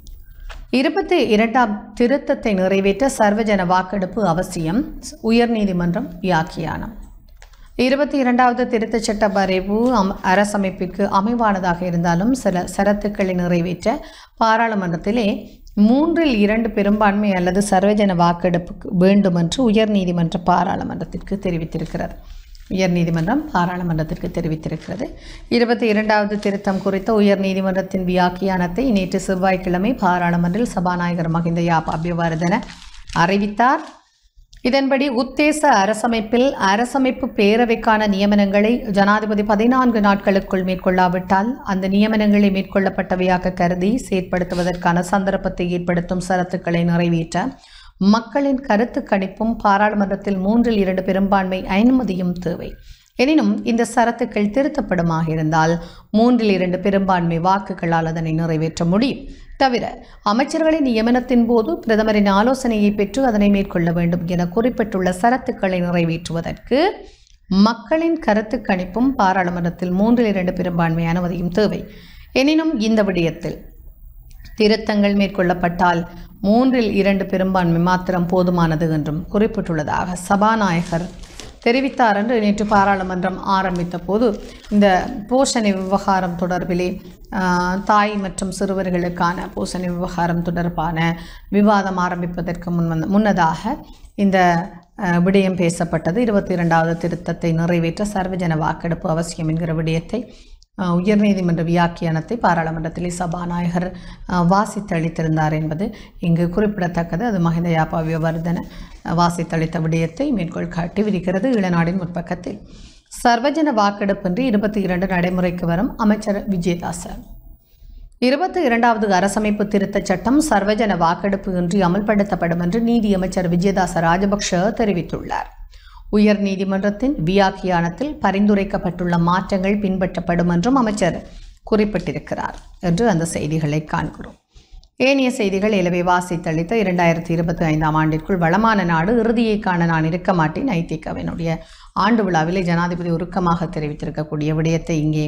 இருபத்தி இரண்டாம் திருத்தத்தை நிறைவேற்ற சர்வஜன வாக்கெடுப்பு அவசியம் உயர்நீதிமன்றம் வியாக்கியானம் இருபத்தி இரண்டாவது திருத்தச் சட்ட வரைவு அம் அரசமைப்பிற்கு அமைவானதாக இருந்தாலும் சில சரத்துக்களை நிறைவேற்ற பாராளுமன்றத்திலே மூன்றில் இரண்டு பெரும்பான்மை அல்லது சர்வஜன வாக்கெடுப்புக்கு வேண்டும் என்று உயர்நீதிமன்ற பாராளுமன்றத்திற்கு தெரிவித்திருக்கிறது உயர்நீதிமன்றம் பாராளுமன்றத்திற்கு தெரிவித்திருக்கிறது இருபத்தி இரண்டாவது திருத்தம் குறித்த உயர்நீதிமன்றத்தின் வியாக்கியானத்தை நேற்று செவ்வாய்க்கிழமை பாராளுமன்றில் சபாநாயகர் மஹிந்த யாப் அபியவர்தன அறிவித்தார் இதன்படி உத்தேச அரசமைப்பில் அரசமைப்பு பேரவைக்கான நியமனங்களை ஜனாதிபதி பதினான்கு நாட்களுக்குள் மேற்கொள்ளாவிட்டால் அந்த நியமனங்களை மேற்கொள்ளப்பட்டவையாக கருதி செயற்படுத்துவதற்கான சந்தர்ப்பத்தை ஏற்படுத்தும் சரத்துக்களை நிறைவேற்ற மக்களின் கருத்து கணிப்பும் பாராளுமன்றத்தில் மூன்றில் இரண்டு பெரும்பான்மை அனுமதியும் தேவை எனினும் இந்த சரத்துக்கள் திருத்தப்படுமாக இருந்தால் மூன்றில் இரண்டு பெரும்பான்மை வாக்குகளால் அதனை நிறைவேற்ற முடியும் தவிர அமைச்சர்களின் நியமனத்தின் போது பிரதமரின் ஆலோசனையை பெற்று அதனை மேற்கொள்ள வேண்டும் என குறிப்பிட்டுள்ள சரத்துக்களை நிறைவேற்றுவதற்கு மக்களின் கருத்து கணிப்பும் பாராளுமன்றத்தில் மூன்றில் இரண்டு பெரும்பான்மை அனுமதியும் தேவை எனினும் இந்த விடயத்தில் திருத்தங்கள் மேற்கொள்ளப்பட்டால் மூன்றில் இரண்டு பெரும்பான்மை மாத்திரம் போதுமானது என்றும் குறிப்பிட்டுள்ளதாக சபாநாயகர் தெரிவித்தார் என்று நேற்று பாராளுமன்றம் ஆரம்பித்த போது இந்த போஷணை விவகாரம் தொடர்பிலே ஆஹ், தாய் மற்றும் சிறுவர்களுக்கான போஷணை விவகாரம் தொடர்பான விவாதம் ஆரம்பிப்பதற்கு முன் வந்த- முன்னதாக இந்த ஆஹ், விடயம் பேசப்பட்டது இருபத்தி இரண்டாவது திருத்தத்தை நிறைவேற்ற சர்வஜன வாக்கெடுப்பு அவசியம் என்கிற விடயத்தை அஹ், உயர்நீதிமன்ற வியாக்கியானத்தை பாராளுமன்றத்திலே சபாநாயகர் அஹ், வாசித்தளித்திருந்தார் என்பது இங்கு குறிப்பிடத்தக்கது அது மஹிந்த யாப்பா விவர்தன அஹ், வாசித்தளித்த விடயத்தை மேற்கோள் காட்டி விரிக்கிறது இளநாடின் முற்பக்கத்தில் சர்வஜன வாக்கெடுப்பின்றி இருபத்தி இரண்டு நடைமுறைக்கு வரும் அமைச்சர் விஜயதாச இருபத்தி இரண்டாவது அரசமைப்பு திருத்தச் சட்டம் சர்வஜன வாக்கெடுப்பு இன்றி அமல்படுத்தப்படும் என்று நீதியமைச்சர் விஜயதாச ராஜபக்ஷ தெரிவித்துள்ளார் உயர் நீதிமன்றத்தின் வியாக்கியானத்தில் பரிந்துரைக்கப்பட்டுள்ள மாற்றங்கள் பின்பற்றப்படும் என்றும் அமைச்சர் குறிப்பிட்டிருக்கிறார் என்று அந்த செய்திகளை காண்கிறோம் ஏனைய செய்திகள் இலவை வாசித்தளித்த இரண்டாயிரத்தி இருபத்தி ஐந்தாம் ஆண்டிற்குள் வளமான நாடு இறுதியை காண நான் இருக்க மாட்டேன் ஐதிகவினுடைய ஆண்டு விழாவிலே ஜனாதிபதி உருக்கமாக தெரிவித்திருக்கக்கூடிய விடயத்தை இங்கே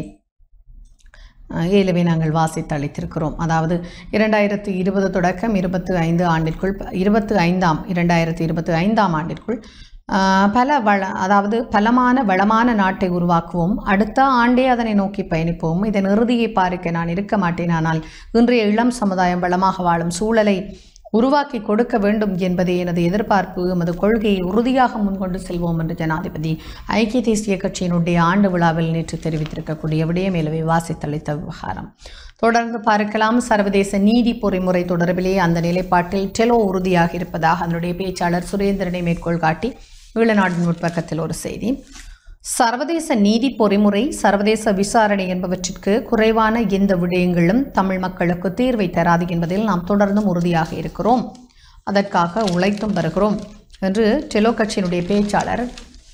அஹ், ஏலவே நாங்கள் வாசித்து அளித்திருக்கிறோம் அதாவது இரண்டாயிரத்தி இருபது தொடக்கம் இருபத்தி ஐந்து ஆண்டிற்குள் இருபத்தி ஐந்தாம் இரண்டாயிரத்தி இருபத்தி ஐந்தாம் ஆண்டிற்குள் அஹ், பல வள அதாவது பலமான வளமான நாட்டை உருவாக்குவோம் அடுத்த ஆண்டே அதனை நோக்கி பயணிப்போம் இதன் இறுதியை பாரிக்க நான் இருக்க மாட்டேன் ஆனால் இன்றைய இளம் சமுதாயம் வளமாக வாழும் சூழலை உருவாக்கி கொடுக்க வேண்டும் என்பதே எனது எதிர்பார்ப்பு எமது கொள்கையை உறுதியாக முன்கொண்டு செல்வோம் என்று ஜனாதிபதி ஐக்கிய தேசிய கட்சியினுடைய ஆண்டு விழாவில் நேற்று தெரிவித்திருக்கக்கூடிய விடயம் மேலவே வாசித்தளித்த விவகாரம் தொடர்ந்து பார்க்கலாம் சர்வதேச நீதி பொறிமுறை தொடர்பிலே அந்த நிலைப்பாட்டில் டெலோ உறுதியாக இருப்பதாக அதனுடைய பேச்சாளர் சுரேந்திரனை மேற்கோள் காட்டி ஈழநாட்டின் முற்பக்கத்தில் ஒரு செய்தி சர்வதேச நீதி பொறிமுறை சர்வதேச விசாரணை என்பவற்றிற்கு குறைவான எந்த விடயங்களும் தமிழ் மக்களுக்கு தீர்வை தராது என்பதில் நாம் தொடர்ந்தும் உறுதியாக இருக்கிறோம் அதற்காக உழைத்தும் வருகிறோம் என்று டெலோ கட்சியினுடைய பேச்சாளர்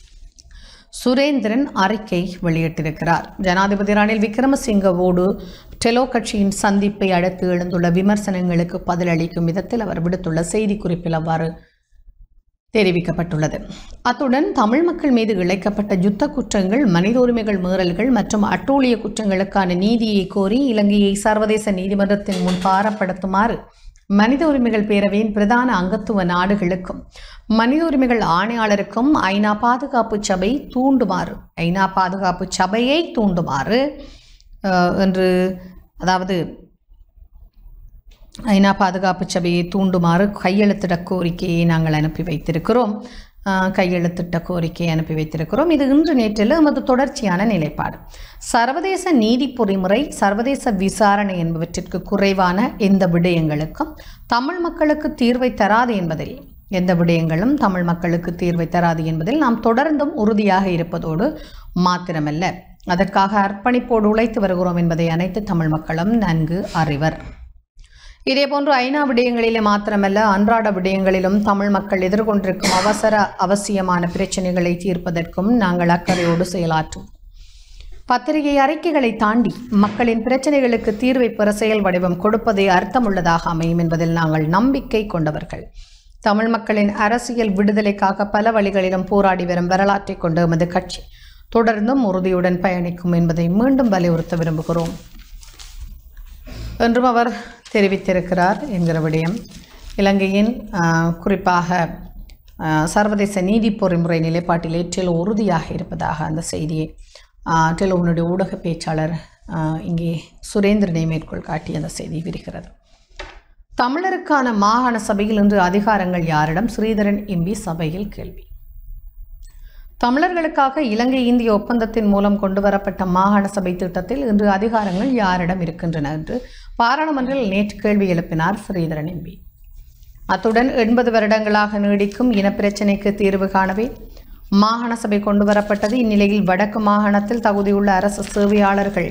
சுரேந்திரன் அறிக்கை வெளியிட்டிருக்கிறார் ஜனாதிபதி ரணில் விக்ரமசிங்கவோடு டெலோ கட்சியின் சந்திப்பை அடுத்து எழுந்துள்ள விமர்சனங்களுக்கு பதிலளிக்கும் விதத்தில் அவர் விடுத்துள்ள செய்திக்குறிப்பில் அவ்வாறு தெரிவிக்கப்பட்டுள்ளது அத்துடன் தமிழ் மக்கள் மீது இழைக்கப்பட்ட யுத்த குற்றங்கள் மனித உரிமைகள் மீறல்கள் மற்றும் அட்டூழிய குற்றங்களுக்கான நீதியை கோரி இலங்கையை சர்வதேச நீதிமன்றத்தின் முன் பாரப்படுத்துமாறு மனித உரிமைகள் பேரவையின் பிரதான அங்கத்துவ நாடுகளுக்கும் மனித உரிமைகள் ஆணையாளருக்கும் ஐநா பாதுகாப்பு சபை தூண்டுமாறு ஐநா பாதுகாப்பு சபையை தூண்டுமாறு அஹ், என்று அதாவது ஐநா பாதுகாப்பு சபையை தூண்டுமாறு கையெழுத்திட கோரிக்கையை நாங்கள் அனுப்பி வைத்திருக்கிறோம் ஆஹ், கையெழுத்திட்ட கோரிக்கையை அனுப்பி வைத்திருக்கிறோம் இது இன்று நேற்றில் எமது தொடர்ச்சியான நிலைப்பாடு சர்வதேச நீதி பொறிமுறை சர்வதேச விசாரணை என்பவற்றிற்கு குறைவான எந்த விடயங்களுக்கும் தமிழ் மக்களுக்கு தீர்வை தராது என்பதில் எந்த விடயங்களும் தமிழ் மக்களுக்கு தீர்வை தராது என்பதில் நாம் தொடர்ந்தும் உறுதியாக இருப்பதோடு மாத்திரமல்ல அதற்காக அர்ப்பணிப்போடு உழைத்து வருகிறோம் என்பதை அனைத்து தமிழ் மக்களும் நன்கு அறிவர் இதேபோன்று ஐநா விடயங்களிலே மாத்திரமல்ல அன்றாட விடயங்களிலும் தமிழ் மக்கள் எதிர்கொண்டிருக்கும் அவசர அவசியமான பிரச்சனைகளை தீர்ப்பதற்கும் நாங்கள் அக்கறையோடு செயலாற்றுவோம் பத்திரிகை அறிக்கைகளை தாண்டி மக்களின் பிரச்சனைகளுக்கு தீர்வை பெற செயல் வடிவம் கொடுப்பதே அர்த்தமுள்ளதாக அமையும் என்பதில் நாங்கள் நம்பிக்கை கொண்டவர்கள் தமிழ் மக்களின் அரசியல் விடுதலைக்காக பல வழிகளிலும் போராடி வரும் வரலாற்றை கொண்டு எமது கட்சி தொடர்ந்தும் உறுதியுடன் பயணிக்கும் என்பதை மீண்டும் வலியுறுத்த விரும்புகிறோம் என்றும் அவர் தெரிவித்திருக்கிறார் என்கிற விடயம் இலங்கையின் ஆஹ், குறிப்பாக ஆஹ், சர்வதேச நீதி பொறிமுறை நிலைப்பாட்டில் ஏற்றில் உறுதியாக இருப்பதாக அந்த செய்தியை ஆஹ், டெலோனுடைய ஊடக பேச்சாளர் ஆஹ், இங்கே சுரேந்திரனை மேற்கோள் காட்டி அந்த செய்தி விரிகிறது தமிழருக்கான மாகாண சபையில் இன்று அதிகாரங்கள் யாரிடம் ஸ்ரீதரன் எம்பி சபையில் கேள்வி தமிழர்களுக்காக இலங்கை இந்திய ஒப்பந்தத்தின் மூலம் கொண்டு வரப்பட்ட மாகாண சபை திட்டத்தில் இன்று அதிகாரங்கள் யாரிடம் இருக்கின்றன என்று பாராளுமன்றில் நேற்று கேள்வி எழுப்பினார் ஸ்ரீதரன் எம்பி அத்துடன் எண்பது வருடங்களாக நீடிக்கும் இனப்பிரச்சினைக்கு தீர்வு காணவே மாகாண சபை கொண்டு வரப்பட்டது இந்நிலையில் வடக்கு மாகாணத்தில் தகுதியுள்ள அரசு சேவையாளர்கள்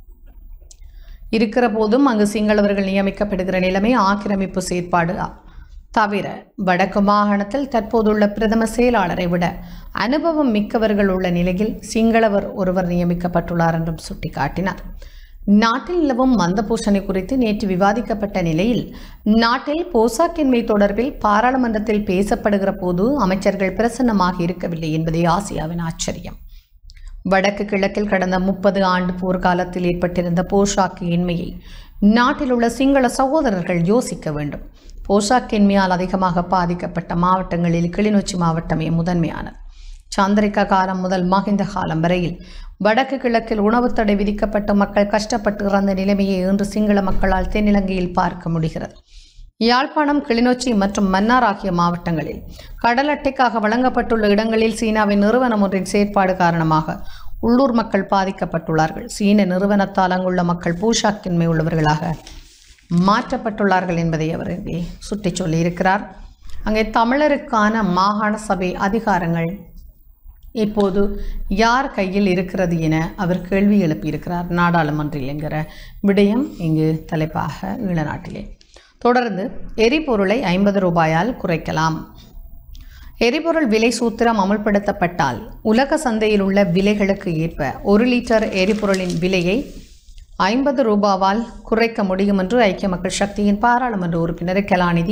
இருக்கிற போதும் அங்கு சிங்களவர்கள் நியமிக்கப்படுகிற நிலைமை ஆக்கிரமிப்பு செயற்பாடு ஆ- தவிர வடக்கு மாகாணத்தில் தற்போதுள்ள பிரதம செயலாளரை விட அனுபவம் மிக்கவர்கள் உள்ள நிலையில் சிங்களவர் ஒருவர் நியமிக்கப்பட்டுள்ளார் என்றும் சுட்டிக்காட்டினார் நாட்டில் நிலவும் மந்த பூசணி குறித்து நேற்று விவாதிக்கப்பட்ட நிலையில் நாட்டில் போசாக்கின்மை தொடர்பில் பாராளுமன்றத்தில் பேசப்படுகிற போது அமைச்சர்கள் பிரசன்னமாக இருக்கவில்லை என்பதே ஆசியாவின் ஆச்சரியம் வடக்கு கிழக்கில் கடந்த முப்பது ஆண்டு போர்க்காலத்தில் ஏற்பட்டிருந்த போஷாக்கு இன்மையை நாட்டில் உள்ள சிங்கள சகோதரர்கள் யோசிக்க வேண்டும் போஷாக்கின்மையால் அதிகமாக பாதிக்கப்பட்ட மாவட்டங்களில் கிளிநொச்சி மாவட்டமே முதன்மையானது சாந்திரிகா காலம் முதல் மகிந்த காலம் வரையில் வடக்கு கிழக்கில் உணவுத் தடை விதிக்கப்பட்ட மக்கள் கஷ்டப்பட்டு இறந்த நிலைமையை இன்று சிங்கள மக்களால் தென்னிலங்கையில் பார்க்க முடிகிறது யாழ்ப்பாணம் கிளிநொச்சி மற்றும் மன்னார் ஆகிய மாவட்டங்களில் கடல் அட்டைக்காக வழங்கப்பட்டுள்ள இடங்களில் சீனாவின் நிறுவனம் ஒன்றின் செயற்பாடு காரணமாக உள்ளூர் மக்கள் பாதிக்கப்பட்டுள்ளார்கள் சீன நிறுவனத்தால் அங்குள்ள மக்கள் பூஷாக்கின்மை உள்ளவர்களாக மாற்றப்பட்டுள்ளார்கள் என்பதை அவர் இங்கே சுட்டிச் சொல்லியிருக்கிறார் அங்கே தமிழருக்கான மாகாண சபை அதிகாரங்கள் இப்போது யார் கையில் இருக்கிறது என அவர் கேள்வி எழுப்பியிருக்கிறார் நாடாளுமன்றில் என்கிற விடயம் இங்கு தலைப்பாக ஈழநாட்டிலே தொடர்ந்து எரிபொருளை ஐம்பது ரூபாயால் குறைக்கலாம் எரிபொருள் விலை சூத்திரம் அமல்படுத்தப்பட்டால் உலக சந்தையில் உள்ள விலைகளுக்கு ஏற்ப ஒரு லிட்டர் எரிபொருளின் விலையை ஐம்பது ரூபாவால் குறைக்க முடியும் என்று ஐக்கிய மக்கள் சக்தியின் பாராளுமன்ற உறுப்பினர் கலாநிதி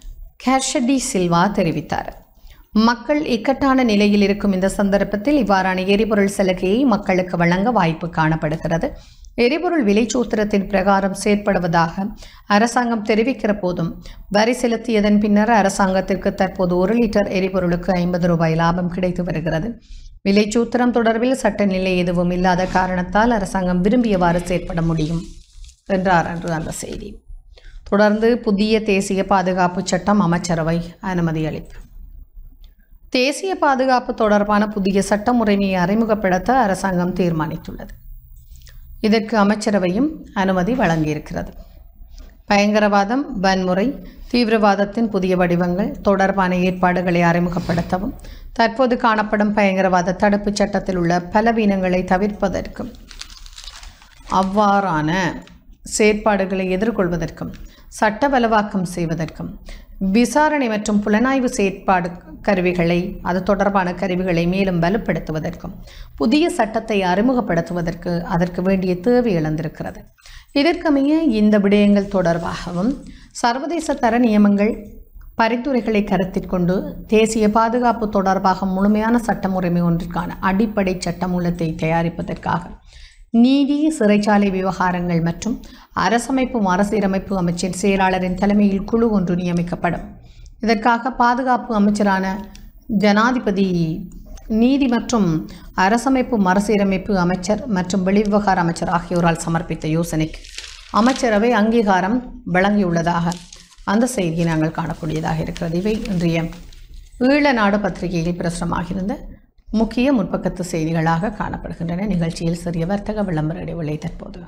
கேஷடி சில்வா தெரிவித்தார் மக்கள் இக்கட்டான நிலையில் இருக்கும் இந்த சந்தர்ப்பத்தில் இவ்வாறான எரிபொருள் சலுகையை மக்களுக்கு வழங்க வாய்ப்பு காணப்படுகிறது எரிபொருள் விலை சூத்திரத்தின் பிரகாரம் செயற்படுவதாக அரசாங்கம் தெரிவிக்கிற போதும் வரி செலுத்தியதன் பின்னர் அரசாங்கத்திற்கு தற்போது ஒரு லிட்டர் எரிபொருளுக்கு ஐம்பது ரூபாய் லாபம் கிடைத்து வருகிறது விலை சூத்திரம் தொடர்பில் சட்ட நிலை எதுவும் இல்லாத காரணத்தால் அரசாங்கம் விரும்பியவாறு செயற்பட முடியும் என்றார் என்று அந்த செய்தி தொடர்ந்து புதிய தேசிய பாதுகாப்பு சட்டம் அமைச்சரவை அனுமதி அளிப்பு தேசிய பாதுகாப்பு தொடர்பான புதிய சட்ட முறைமையை அறிமுகப்படுத்த அரசாங்கம் தீர்மானித்துள்ளது இதற்கு அமைச்சரவையும் அனுமதி வழங்கியிருக்கிறது பயங்கரவாதம் வன்முறை தீவிரவாதத்தின் புதிய வடிவங்கள் தொடர்பான ஏற்பாடுகளை அறிமுகப்படுத்தவும் தற்போது காணப்படும் பயங்கரவாத தடுப்புச் சட்டத்தில் உள்ள பலவீனங்களை தவிர்ப்பதற்கும் அவ்வாறான செயற்பாடுகளை எதிர்கொள்வதற்கும் சட்ட பலவாக்கம் செய்வதற்கும் விசாரணை மற்றும் புலனாய்வு செயற்பாடு கருவிகளை அது தொடர்பான கருவிகளை மேலும் வலுப்படுத்துவதற்கும் புதிய சட்டத்தை அறிமுகப்படுத்துவதற்கு அதற்கு வேண்டிய தேவை இழந்திருக்கிறது இதற்கமைய இந்த விடயங்கள் தொடர்பாகவும் சர்வதேச தர நியமங்கள் பரிந்துரைகளை கருத்தில் கொண்டு தேசிய பாதுகாப்பு தொடர்பாக முழுமையான சட்டமுறைமை ஒன்றிற்கான அடிப்படை சட்டமூலத்தை தயாரிப்பதற்காக நீதி சிறைச்சாலை விவகாரங்கள் மற்றும் அரசமைப்பு மறுசீரமைப்பு அமைச்சின் செயலாளரின் தலைமையில் குழு ஒன்று நியமிக்கப்படும் இதற்காக பாதுகாப்பு அமைச்சரான ஜனாதிபதி நீதி மற்றும் அரசமைப்பு மறுசீரமைப்பு அமைச்சர் மற்றும் வெளிவிவகார அமைச்சர் ஆகியோரால் சமர்ப்பித்த யோசனைக்கு அமைச்சரவை அங்கீகாரம் வழங்கியுள்ளதாக அந்த செய்தியை நாங்கள் காணக்கூடியதாக இருக்கிறது இவை இன்றைய ஈழ நாடு பத்திரிகையில் பிரசுரமாகியிருந்த முக்கிய முற்பக்கத்து செய்திகளாக காணப்படுகின்றன நிகழ்ச்சியில் சிறிய வர்த்தக விளம்பர இடைவெளி தற்போது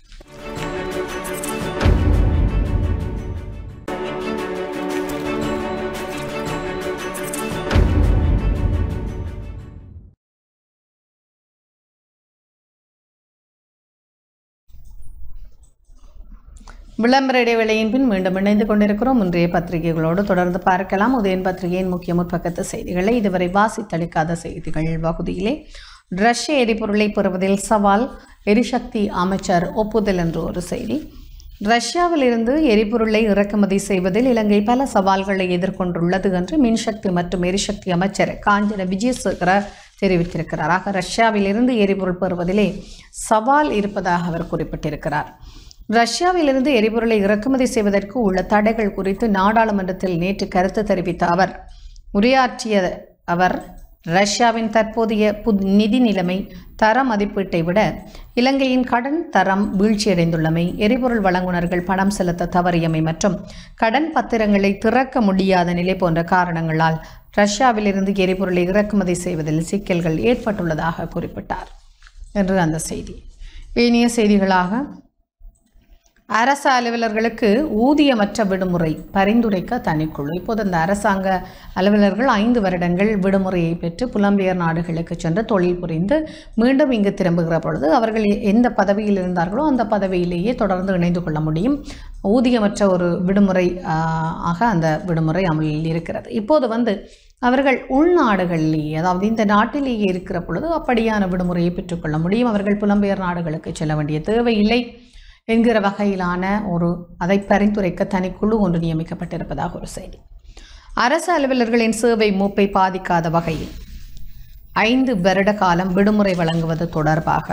விளம்பர இடைவேளையின் பின் மீண்டும் இணைந்து கொண்டிருக்கிறோம் இன்றைய பத்திரிகைகளோடு தொடர்ந்து பார்க்கலாம் உதயன் பத்திரிகையின் முக்கிய முற்பக்கத்து செய்திகளை இதுவரை வாசித்தளிக்காத செய்திகள் பகுதியிலே ரஷ்ய எரிபொருளை பெறுவதில் சவால் எரிசக்தி அமைச்சர் ஒப்புதல் என்று ஒரு செய்தி ரஷ்யாவிலிருந்து எரிபொருளை இறக்குமதி செய்வதில் இலங்கை பல சவால்களை எதிர்கொண்டுள்ளது என்று மின்சக்தி மற்றும் எரிசக்தி அமைச்சர் காஞ்சன விஜயசேகர தெரிவித்திருக்கிறார் ஆக ரஷ்யாவிலிருந்து எரிபொருள் பெறுவதிலே சவால் இருப்பதாக அவர் குறிப்பிட்டிருக்கிறார் ரஷ்யாவிலிருந்து எரிபொருளை இறக்குமதி செய்வதற்கு உள்ள தடைகள் குறித்து நாடாளுமன்றத்தில் நேற்று கருத்து தெரிவித்த அவர் உரையாற்றிய அவர் ரஷ்யாவின் தற்போதைய புத் நிதி நிலைமை தர மதிப்பீட்டை விட இலங்கையின் கடன் தரம் வீழ்ச்சியடைந்துள்ளமை எரிபொருள் வழங்குனர்கள் பணம் செலுத்த தவறியமை மற்றும் கடன் பத்திரங்களை திறக்க முடியாத நிலை போன்ற காரணங்களால் ரஷ்யாவிலிருந்து எரிபொருளை இறக்குமதி செய்வதில் சிக்கல்கள் ஏற்பட்டுள்ளதாக குறிப்பிட்டார் என்று அந்த செய்தி இனிய செய்திகளாக அரசு அலுவலர்களுக்கு ஊதியமற்ற விடுமுறை பரிந்துரைக்க தனிக்குழு இப்போது அந்த அரசாங்க அலுவலர்கள் ஐந்து வருடங்கள் விடுமுறையை பெற்று புலம்பெயர் நாடுகளுக்கு சென்று தொழில் புரிந்து மீண்டும் இங்கு திரும்புகிற பொழுது அவர்கள் எந்த பதவியில் இருந்தார்களோ அந்த பதவியிலேயே தொடர்ந்து இணைந்து கொள்ள முடியும் ஊதியமற்ற ஒரு விடுமுறை ஆஹ், ஆக அந்த விடுமுறை அமலில் இருக்கிறது இப்போது வந்து அவர்கள் உள்நாடுகளிலேயே அதாவது இந்த நாட்டிலேயே இருக்கிற பொழுது அப்படியான விடுமுறையை பெற்றுக்கொள்ள முடியும் அவர்கள் புலம்பெயர் நாடுகளுக்கு செல்ல வேண்டிய தேவையில்லை என்கிற வகையிலான ஒரு அதை பரிந்துரைக்க தனிக்குழு ஒன்று நியமிக்கப்பட்டிருப்பதாக ஒரு செய்தி அரசு அலுவலர்களின் சேவை மூப்பை பாதிக்காத வகையில் ஐந்து வருட காலம் விடுமுறை வழங்குவது தொடர்பாக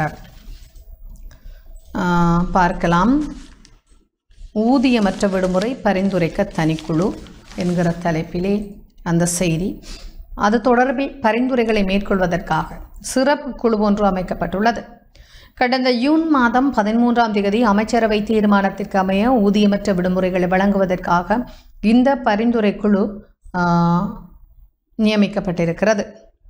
ஆஹ், பார்க்கலாம் ஊதியமற்ற விடுமுறை பரிந்துரைக்க தனிக்குழு என்கிற தலைப்பிலே அந்த செய்தி அது தொடர்பில் பரிந்துரைகளை மேற்கொள்வதற்காக சிறப்பு குழு ஒன்று அமைக்கப்பட்டுள்ளது கடந்த ஜூன் மாதம் பதிமூன்றாம் தேதி அமைச்சரவை தீர்மானத்திற்கு அமைய ஊதியமற்ற விடுமுறைகளை வழங்குவதற்காக இந்த பரிந்துரை குழு ஆஹ், நியமிக்கப்பட்டிருக்கிறது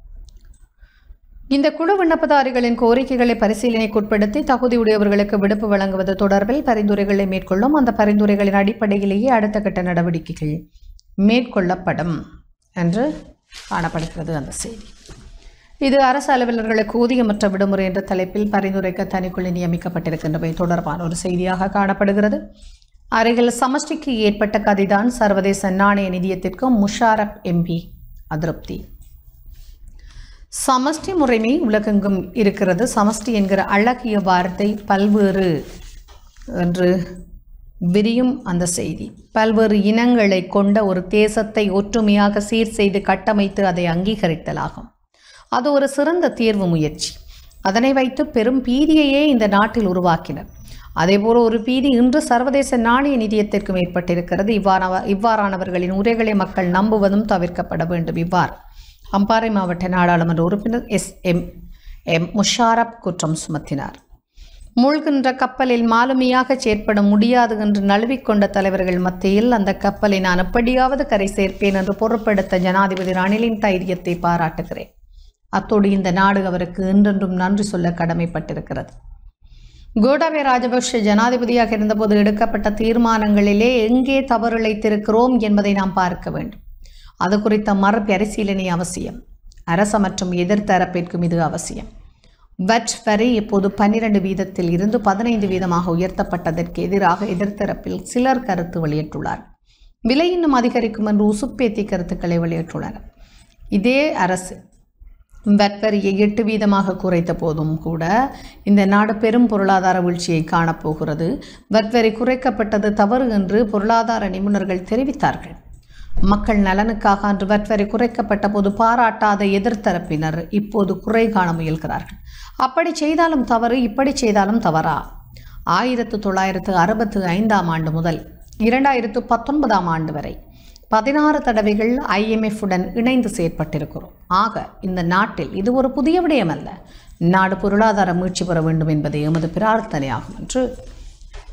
இந்த குழு விண்ணப்பதாரிகளின் கோரிக்கைகளை பரிசீலனைக்குட்படுத்தி தகுதியுடையவர்களுக்கு விடுப்பு வழங்குவது தொடர்பில் பரிந்துரைகளை மேற்கொள்ளும் அந்த பரிந்துரைகளின் அடிப்படையிலேயே அடுத்த கட்ட நடவடிக்கைகள் மேற்கொள்ளப்படும் என்று காணப்படுகிறது அந்த செய்தி இது அரசு அலுவலர்களுக்கு ஊதியமற்ற விடுமுறை என்ற தலைப்பில் பரிந்துரைக்க தனிக்குழு நியமிக்கப்பட்டிருக்கின்றவை தொடர்பான ஒரு செய்தியாக காணப்படுகிறது அருகில் சமஷ்டிக்கு ஏற்பட்ட கதிதான் சர்வதேச நாணய நிதியத்திற்கும் முஷாரப் எம்பி அதிருப்தி சமஷ்டி முறைமை உலகெங்கும் இருக்கிறது சமஷ்டி என்கிற அழகிய வார்த்தை பல்வேறு என்று விரியும் அந்த செய்தி பல்வேறு இனங்களை கொண்ட ஒரு தேசத்தை ஒற்றுமையாக சீர் செய்து கட்டமைத்து அதை அங்கீகரித்தலாகும் அது ஒரு சிறந்த தேர்வு முயற்சி அதனை வைத்து பெரும் பீதியையே இந்த நாட்டில் உருவாக்கினர் அதேபோல ஒரு பீதி இன்று சர்வதேச நாணய நிதியத்திற்கும் ஏற்பட்டிருக்கிறது இவ்வாறான இவ்வாறானவர்களின் உரைகளை மக்கள் நம்புவதும் தவிர்க்கப்பட வேண்டும் இவ்வாறு அம்பாறை மாவட்ட நாடாளுமன்ற உறுப்பினர் எஸ் எம் எம் முஷாரப் குற்றம் சுமத்தினார் மூழ்கின்ற கப்பலில் மாலுமியாக செயற்பட முடியாது என்று நழுவிக்கொண்ட தலைவர்கள் மத்தியில் அந்த கப்பலை நான் எப்படியாவது கரை சேர்ப்பேன் என்று பொறுப்பெடுத்த ஜனாதிபதி ரணிலின் தைரியத்தை பாராட்டுகிறேன் அத்தோடு இந்த நாடு அவருக்கு என்றென்றும் நன்றி சொல்ல கடமைப்பட்டிருக்கிறது கோட்டாபய ராஜபக்ஷ ஜனாதிபதியாக இருந்தபோது எடுக்கப்பட்ட தீர்மானங்களிலே எங்கே தவறிழைத்திருக்கிறோம் என்பதை நாம் பார்க்க வேண்டும் அது குறித்த மறுபரிசீலனை அவசியம் அரச மற்றும் எதிர்த்தரப்பிற்கும் இது அவசியம் வட் வரி இப்போது பன்னிரண்டு வீதத்தில் இருந்து பதினைந்து வீதமாக உயர்த்தப்பட்டதற்கு எதிராக எதிர்த்தரப்பில் சிலர் கருத்து வெளியிட்டுள்ளார் விலை இன்னும் அதிகரிக்கும் என்று உசுப்பேத்தி கருத்துக்களை வெளியிட்டுள்ளனர் இதே அரசு வட் வரியை எட்டு வீதமாக குறைத்த போதும் கூட இந்த நாடு பெரும் பொருளாதார வீழ்ச்சியை காணப்போகிறது வட் வரி குறைக்கப்பட்டது தவறு என்று பொருளாதார நிபுணர்கள் தெரிவித்தார்கள் மக்கள் நலனுக்காக அன்று வட் வரி குறைக்கப்பட்ட போது பாராட்டாத எதிர்த்தரப்பினர் இப்போது குறை காண முயல்கிறார்கள் அப்படி செய்தாலும் தவறு இப்படி செய்தாலும் தவறா ஆயிரத்து தொள்ளாயிரத்து அறுபத்து ஐந்தாம் ஆண்டு முதல் இரண்டாயிரத்து பத்தொன்பதாம் ஆண்டு வரை பதினாறு தடவைகள் IMF உடன் இணைந்து செயற்பட்டிருக்கிறோம் ஆக இந்த நாட்டில் இது ஒரு புதிய விடயம் அல்ல நாடு பொருளாதார மீட்சி பெற வேண்டும் என்பதே எமது பிரார்த்தனையாகும் என்று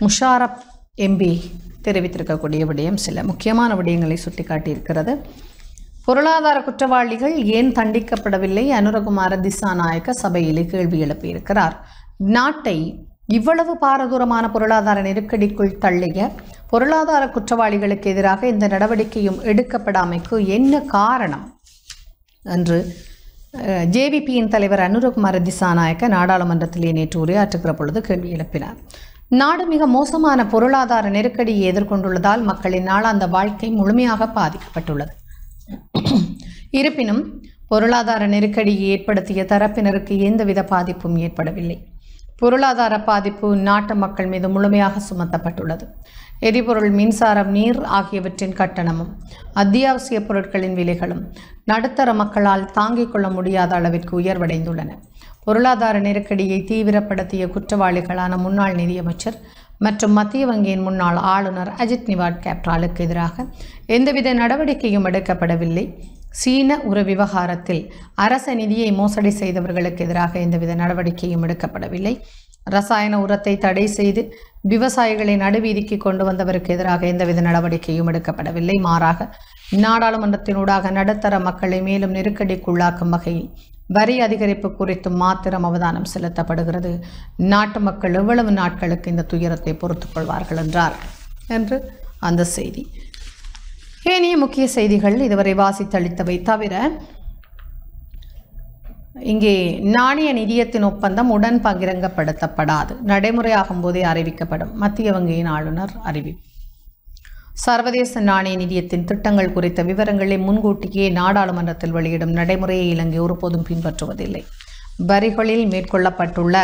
முஷாரப் எம்பி தெரிவித்திருக்கக்கூடிய விடயம் சில முக்கியமான விடயங்களை சுட்டிக்காட்டியிருக்கிறது பொருளாதார குற்றவாளிகள் ஏன் தண்டிக்கப்படவில்லை அனுரகுமார திசாநாயக்க சபையிலே கேள்வி எழுப்பியிருக்கிறார் நாட்டை இவ்வளவு பாரதூரமான பொருளாதார நெருக்கடிக்குள் தள்ளிய பொருளாதார குற்றவாளிகளுக்கு எதிராக இந்த நடவடிக்கையும் எடுக்கப்படாமைக்கு என்ன காரணம் என்று ஜேவிபியின் தலைவர் அனுரகுமார திசாநாயக்க நாடாளுமன்றத்திலே நேற்று உரையாற்றுகிற பொழுது கேள்வி எழுப்பினார் நாடு மிக மோசமான பொருளாதார நெருக்கடியை எதிர்கொண்டுள்ளதால் மக்களின் நாளாந்த வாழ்க்கை முழுமையாக பாதிக்கப்பட்டுள்ளது இருப்பினும் பொருளாதார நெருக்கடியை ஏற்படுத்திய தரப்பினருக்கு எந்தவித பாதிப்பும் ஏற்படவில்லை பொருளாதார பாதிப்பு நாட்டு மக்கள் மீது முழுமையாக சுமத்தப்பட்டுள்ளது எரிபொருள் மின்சாரம் நீர் ஆகியவற்றின் கட்டணமும் அத்தியாவசிய பொருட்களின் விலைகளும் நடுத்தர மக்களால் தாங்கிக் கொள்ள முடியாத அளவிற்கு உயர்வடைந்துள்ளன பொருளாதார நெருக்கடியை தீவிரப்படுத்திய குற்றவாளிகளான முன்னாள் நிதியமைச்சர் மற்றும் மத்திய வங்கியின் முன்னாள் ஆளுநர் அஜித் நிவாட் கேப்ராலுக்கு எதிராக எந்தவித நடவடிக்கையும் எடுக்கப்படவில்லை சீன உர விவகாரத்தில் அரச நிதியை மோசடி செய்தவர்களுக்கு எதிராக எந்தவித நடவடிக்கையும் எடுக்கப்படவில்லை ரசாயன உரத்தை தடை செய்து விவசாயிகளை நடுவீதிக்கு கொண்டு வந்தவருக்கு எதிராக எந்தவித நடவடிக்கையும் எடுக்கப்படவில்லை மாறாக நாடாளுமன்றத்தினூடாக நடுத்தர மக்களை மேலும் நெருக்கடிக்குள்ளாக்கும் வகையில் வரி அதிகரிப்பு குறித்து மாத்திரம் அவதானம் செலுத்தப்படுகிறது நாட்டு மக்கள் எவ்வளவு நாட்களுக்கு இந்த துயரத்தை பொறுத்துக் கொள்வார்கள் என்றார் என்று அந்த செய்தி ஏனைய முக்கிய செய்திகள் இதுவரை வாசித்தளித்தவை தவிர இங்கே நாணய நிதியத்தின் ஒப்பந்தம் உடன் பகிரங்கப்படுத்தப்படாது நடைமுறையாகும் போதே அறிவிக்கப்படும் மத்திய வங்கியின் ஆளுநர் அறிவிப்பு சர்வதேச நாணய நிதியத்தின் திட்டங்கள் குறித்த விவரங்களை முன்கூட்டியே நாடாளுமன்றத்தில் வெளியிடும் நடைமுறையை இலங்கை ஒருபோதும் பின்பற்றுவதில்லை வரிகளில் மேற்கொள்ளப்பட்டுள்ள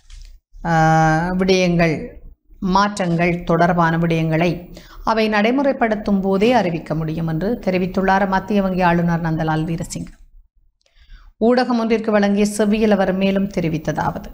ஆஹ், விடயங்கள் மாற்றங்கள் தொடர்பான விடயங்களை அவை நடைமுறைப்படுத்தும் போதே அறிவிக்க முடியும் என்று தெரிவித்துள்ளார் மத்திய வங்கி ஆளுநர் நந்தலால் வீரசிங் ஊடகம் ஒன்றிற்கு வழங்கிய செவ்வியில் அவர் மேலும் தெரிவித்ததாவது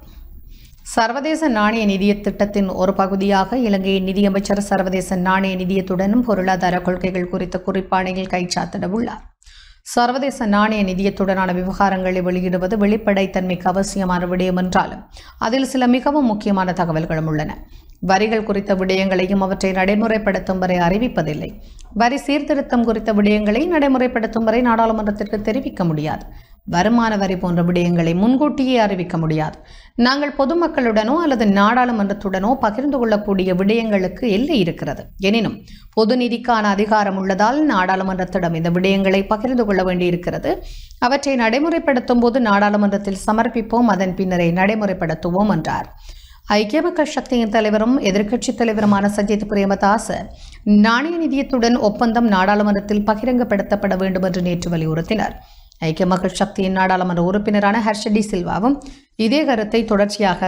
சர்வதேச நாணய நிதிய திட்டத்தின் ஒரு பகுதியாக இலங்கையின் நிதியமைச்சர் சர்வதேச நாணய நிதியத்துடனும் பொருளாதார கொள்கைகள் குறித்த குறிப்பாணையில் கைச்சாத்திட உள்ளார் சர்வதேச நாணய நிதியத்துடனான விவகாரங்களை வெளியிடுவது வெளிப்படைத்தன்மைக்கு அவசியமான விடயம் என்றாலும் அதில் சில மிகவும் முக்கியமான தகவல்களும் உள்ளன வரிகள் குறித்த விடயங்களையும் அவற்றை நடைமுறைப்படுத்தும் வரை அறிவிப்பதில்லை வரி சீர்திருத்தம் குறித்த விடயங்களை நடைமுறைப்படுத்தும் வரை நாடாளுமன்றத்திற்கு தெரிவிக்க முடியாது வருமான வரி போன்ற விடயங்களை முன்கூட்டியே அறிவிக்க முடியாது நாங்கள் பொதுமக்களுடனோ அல்லது நாடாளுமன்றத்துடனோ பகிர்ந்து கொள்ளக்கூடிய விடயங்களுக்கு எல்லை இருக்கிறது எனினும் பொது நிதிக்கான அதிகாரம் உள்ளதால் நாடாளுமன்றத்திடம் இந்த விடயங்களை பகிர்ந்து கொள்ள வேண்டியிருக்கிறது அவற்றை நடைமுறைப்படுத்தும் போது நாடாளுமன்றத்தில் சமர்ப்பிப்போம் அதன் பின்னரை நடைமுறைப்படுத்துவோம் என்றார் ஐக்கிய மக்கள் சக்தியின் தலைவரும் எதிர்க்கட்சித் தலைவருமான சஜித் பிரேமதாச நாணய நிதியத்துடன் ஒப்பந்தம் நாடாளுமன்றத்தில் பகிரங்கப்படுத்தப்பட வேண்டும் என்று நேற்று வலியுறுத்தினார் ஐக்கிய மக்கள் சக்தியின் நாடாளுமன்ற உறுப்பினரான ஹர்ஷடி சில்வாவும் இதே கருத்தை தொடர்ச்சியாக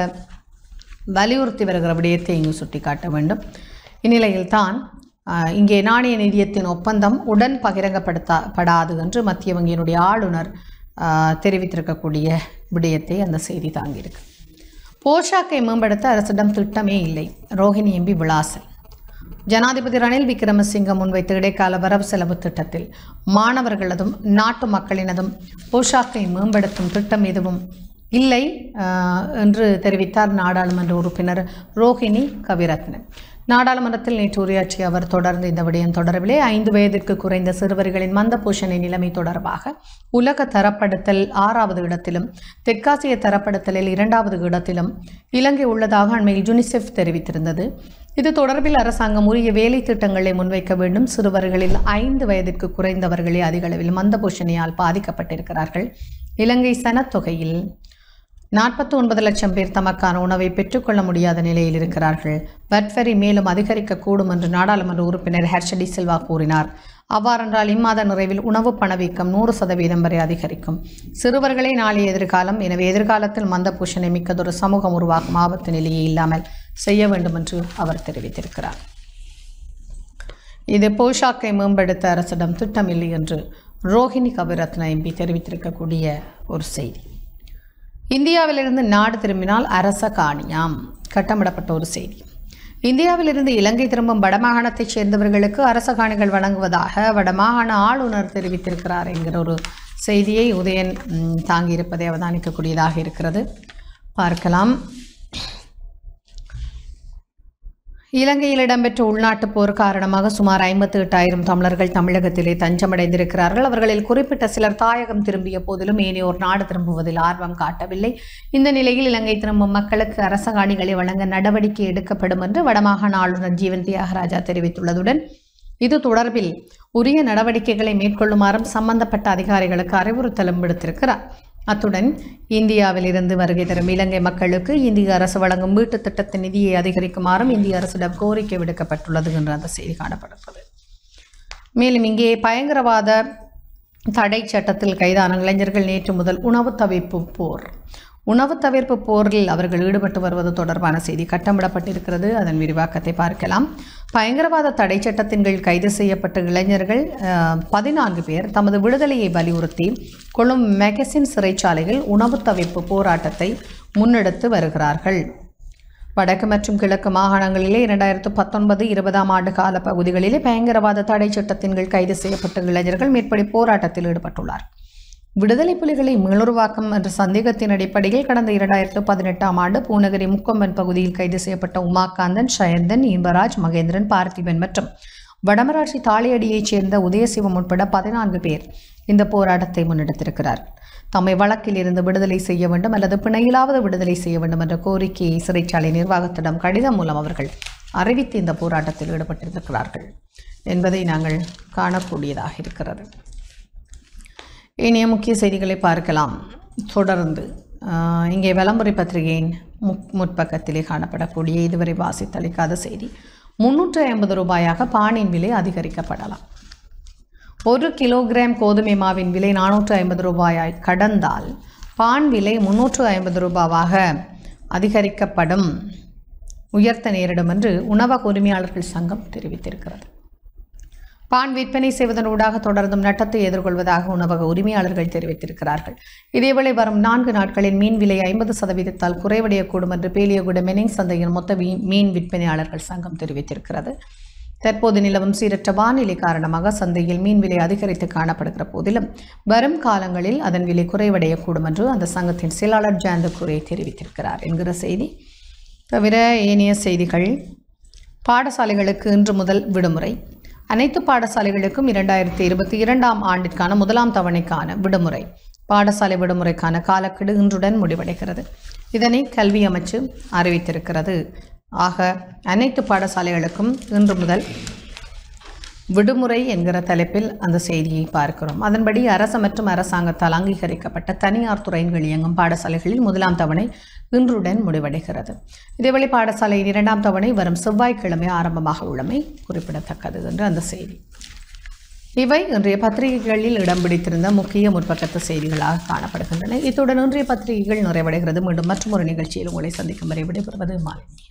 வலியுறுத்தி வருகிற விடயத்தை இங்கு சுட்டிக்காட்ட வேண்டும் இந்நிலையில்தான் ஆஹ், இங்கே நாணய நிதியத்தின் ஒப்பந்தம் உடன் பகிரங்கப்படுத்தப்படாது என்று மத்திய வங்கியினுடைய ஆளுநர் ஆஹ், தெரிவித்திருக்கக்கூடிய விடயத்தை அந்த செய்தி தாங்கியிருக்கு போஷாக்கை மேம்படுத்த அரசிடம் திட்டமே இல்லை ரோஹிணி எம்பி விளாசல் ஜனாதிபதி ரணில் விக்ரமசிங்க முன்வைத்த இடைக்கால வரவு செலவு திட்டத்தில் மாணவர்களதும் நாட்டு மக்களினதும் போஷாக்கை மேம்படுத்தும் திட்டம் எதுவும் இல்லை ஆஹ், என்று தெரிவித்தார் நாடாளுமன்ற உறுப்பினர் ரோஹிணி கவிரத்னன் நாடாளுமன்றத்தில் நேற்று உரையாற்றிய அவர் தொடர்ந்து இந்த விடயம் தொடர்பிலே ஐந்து வயதிற்கு குறைந்த சிறுவர்களின் மந்த பூஷணை நிலைமை தொடர்பாக உலக தரப்படுத்தல் ஆறாவது இடத்திலும் தெற்காசிய தரப்படுத்தலில் இரண்டாவது இடத்திலும் இலங்கை உள்ளதாக அண்மையில் யுனிசெஃப் தெரிவித்திருந்தது இது தொடர்பில் அரசாங்கம் உரிய வேலை திட்டங்களை முன்வைக்க வேண்டும் சிறுவர்களில் ஐந்து வயதிற்கு குறைந்தவர்களே அதிக அளவில் மந்த பூஷணியால் பாதிக்கப்பட்டிருக்கிறார்கள் இலங்கை சனத்தொகையில் நாற்பத்தி ஒன்பது லட்சம் பேர் தமக்கான உணவை பெற்றுக்கொள்ள முடியாத நிலையில் இருக்கிறார்கள் வட்வரி மேலும் அதிகரிக்கக்கூடும் என்று நாடாளுமன்ற உறுப்பினர் ஹர்ஷடி சில்வா கூறினார் அவ்வாறென்றால் இம்மாத நிறைவில் உணவு பணவீக்கம் நூறு சதவீதம் வரை அதிகரிக்கும் சிறுவர்களே நாளைய எதிர்காலம் எனவே எதிர்காலத்தில் மந்த பூஷணை மிக்கதொரு சமூகம் உருவாகும் ஆபத்து நிலையை இல்லாமல் செய்ய வேண்டும் என்று அவர் தெரிவித்திருக்கிறார் இது போஷாக்கை மேம்படுத்த அரசிடம் திட்டமில்லை என்று ரோஹிணி கபிரத்ன எம்பி தெரிவித்திருக்கக்கூடிய ஒரு செய்தி இந்தியாவிலிருந்து நாடு திரும்பினால் அரச காணியாம் கட்டமிடப்பட்ட ஒரு செய்தி இந்தியாவிலிருந்து இலங்கை திரும்பும் வடமாகாணத்தைச் சேர்ந்தவர்களுக்கு அரச காணிகள் வழங்குவதாக வடமாகாண ஆளுநர் தெரிவித்திருக்கிறார் என்கிற ஒரு செய்தியை உதயன் ம், தாங்கியிருப்பதை அவதானிக்கக்கூடியதாக இருக்கிறது பார்க்கலாம் இலங்கையில் இடம்பெற்ற உள்நாட்டுப் போர் காரணமாக சுமார் ஐம்பத்தி எட்டாயிரம் தமிழர்கள் தமிழகத்திலே தஞ்சமடைந்திருக்கிறார்கள் அவர்களில் குறிப்பிட்ட சிலர் தாயகம் திரும்பிய போதிலும் ஏனையோர் நாடு திரும்புவதில் ஆர்வம் காட்டவில்லை இந்த நிலையில் இலங்கை திரும்பும் மக்களுக்கு அரச காணிகளை வழங்க நடவடிக்கை எடுக்கப்படும் என்று வடமாகாண ஆளுநர் ஜீவன் தியாகராஜா தெரிவித்துள்ளதுடன் இது தொடர்பில் உரிய நடவடிக்கைகளை மேற்கொள்ளுமாறும் சம்பந்தப்பட்ட அதிகாரிகளுக்கு அறிவுறுத்தலும் விடுத்திருக்கிறார் அத்துடன் இந்தியாவில் இருந்து வருகை தரும் இலங்கை மக்களுக்கு இந்திய அரசு வழங்கும் வீட்டுத் திட்டத்தின் நிதியை அதிகரிக்குமாறும் இந்திய அரசிடம் கோரிக்கை விடுக்கப்பட்டுள்ளது என்று அந்த செய்தி காணப்படுகிறது மேலும் இங்கே பயங்கரவாத தடை சட்டத்தில் கைதான இளைஞர்கள் நேற்று முதல் உணவு தவிர்ப்பு போர் உணவு தவிர்ப்பு போரில் அவர்கள் ஈடுபட்டு வருவது தொடர்பான செய்தி கட்டமிடப்பட்டிருக்கிறது அதன் விரிவாக்கத்தை பார்க்கலாம் பயங்கரவாத தடை சட்டத்தின் கீழ் கைது செய்யப்பட்ட இளைஞர்கள் பதினான்கு பேர் தமது விடுதலையை வலியுறுத்தி கொழும் மெகசின் சிறைச்சாலையில் உணவு தவிர்ப்பு போராட்டத்தை முன்னெடுத்து வருகிறார்கள் வடக்கு மற்றும் கிழக்கு மாகாணங்களிலே இரண்டாயிரத்து பத்தொன்பது இருபதாம் ஆண்டு கால பகுதிகளிலே பயங்கரவாத தடை சட்டத்தின் கீழ் கைது செய்யப்பட்ட இளைஞர்கள் மேற்படி போராட்டத்தில் ஈடுபட்டுள்ளார் விடுதலை புலிகளை மீளுருவாக்கம் என்ற சந்தேகத்தின் அடிப்படையில் கடந்த இரண்டாயிரத்து பதினெட்டாம் ஆண்டு பூநகரி முக்கொம்பன் பகுதியில் கைது செய்யப்பட்ட உமாகாந்தன் ஷயந்தன் இன்பராஜ் மகேந்திரன் பார்த்திபன் மற்றும் வடமராட்சி தாளியடியைச் சேர்ந்த உதயசிவம் உட்பட பதினான்கு பேர் இந்த போராட்டத்தை முன்னெடுத்திருக்கிறார் தம்மை வழக்கில் இருந்து விடுதலை செய்ய வேண்டும் அல்லது பிணையிலாவது விடுதலை செய்ய வேண்டும் என்ற கோரிக்கையை சிறைச்சாலை நிர்வாகத்திடம் கடிதம் மூலம் அவர்கள் அறிவித்து இந்த போராட்டத்தில் ஈடுபட்டிருக்கிறார்கள் என்பதை நாங்கள் காணக்கூடியதாக இருக்கிறது இனிய முக்கிய செய்திகளை பார்க்கலாம் தொடர்ந்து ஆஹ், இங்கே விளம்பர பத்திரிகையின் முக் முற்பக்கத்திலே காணப்படக்கூடிய இதுவரை வாசித்தளிக்காத செய்தி முன்னூற்று ஐம்பது ரூபாயாக பானின் விலை அதிகரிக்கப்படலாம் ஒரு கிலோகிராம் கோதுமை மாவின் விலை நானூற்று ஐம்பது ரூபாயாய் கடந்தால் பான் விலை முன்னூற்று ஐம்பது ரூபாவாக அதிகரிக்கப்படும் உயர்த்த நேரிடும் என்று உணவக உரிமையாளர்கள் சங்கம் தெரிவித்திருக்கிறது பான் விற்பனை செய்வதனூடாக தொடர்ந்தும் நட்டத்தை எதிர்கொள்வதாக உணவக உரிமையாளர்கள் தெரிவித்திருக்கிறார்கள் இதேவேளை வரும் நான்கு நாட்களில் மீன் விலை ஐம்பது சதவீதத்தால் குறைவடையக்கூடும் என்று பேலியகுட மெனிங் சந்தையின் மொத்த மீ- மீன் விற்பனையாளர்கள் சங்கம் தெரிவித்திருக்கிறது தற்போது நிலவும் சீரற்ற வானிலை காரணமாக சந்தையில் மீன் விலை அதிகரித்து காணப்படுகிற போதிலும் வரும் காலங்களில் அதன் விலை குறைவடையக்கூடும் என்று அந்த சங்கத்தின் செயலாளர் ஜாந்த குரே தெரிவித்திருக்கிறார் என்கிற செய்தி தவிர ஏனைய செய்திகள் பாடசாலைகளுக்கு இன்று முதல் விடுமுறை அனைத்து பாடசாலைகளுக்கும் இரண்டாயிரத்தி இருபத்தி இரண்டாம் ஆண்டிற்கான முதலாம் தவணைக்கான விடுமுறை பாடசாலை விடுமுறைக்கான காலக்கெடு இன்றுடன் முடிவடைகிறது இதனை கல்வி அமைச்சு அறிவித்திருக்கிறது ஆக அனைத்து பாடசாலைகளுக்கும் இன்று முதல் விடுமுறை என்கிற தலைப்பில் அந்த செய்தியை பார்க்கிறோம் அதன்படி அரசு மற்றும் அரசாங்கத்தால் அங்கீகரிக்கப்பட்ட தனியார் துறைகள் இயங்கும் பாடசாலைகளில் முதலாம் தவணை இன்றுடன் முடிவடைகிறது இதேவேளை பாடசாலையின் இரண்டாம் தவணை வரும் செவ்வாய்க்கிழமை ஆரம்பமாக உள்ளமை குறிப்பிடத்தக்கது என்று அந்த செய்தி இவை இன்றைய பத்திரிகைகளில் இடம் பிடித்திருந்த முக்கிய முற்பக்கத்து செய்திகளாக காணப்படுகின்றன இத்துடன் இன்றைய பத்திரிகைகள் நிறைவடைகிறது மீண்டும் மற்றொரு நிகழ்ச்சியில் உங்களை சந்திக்கும் வரை விடைபெறுவது மாலினி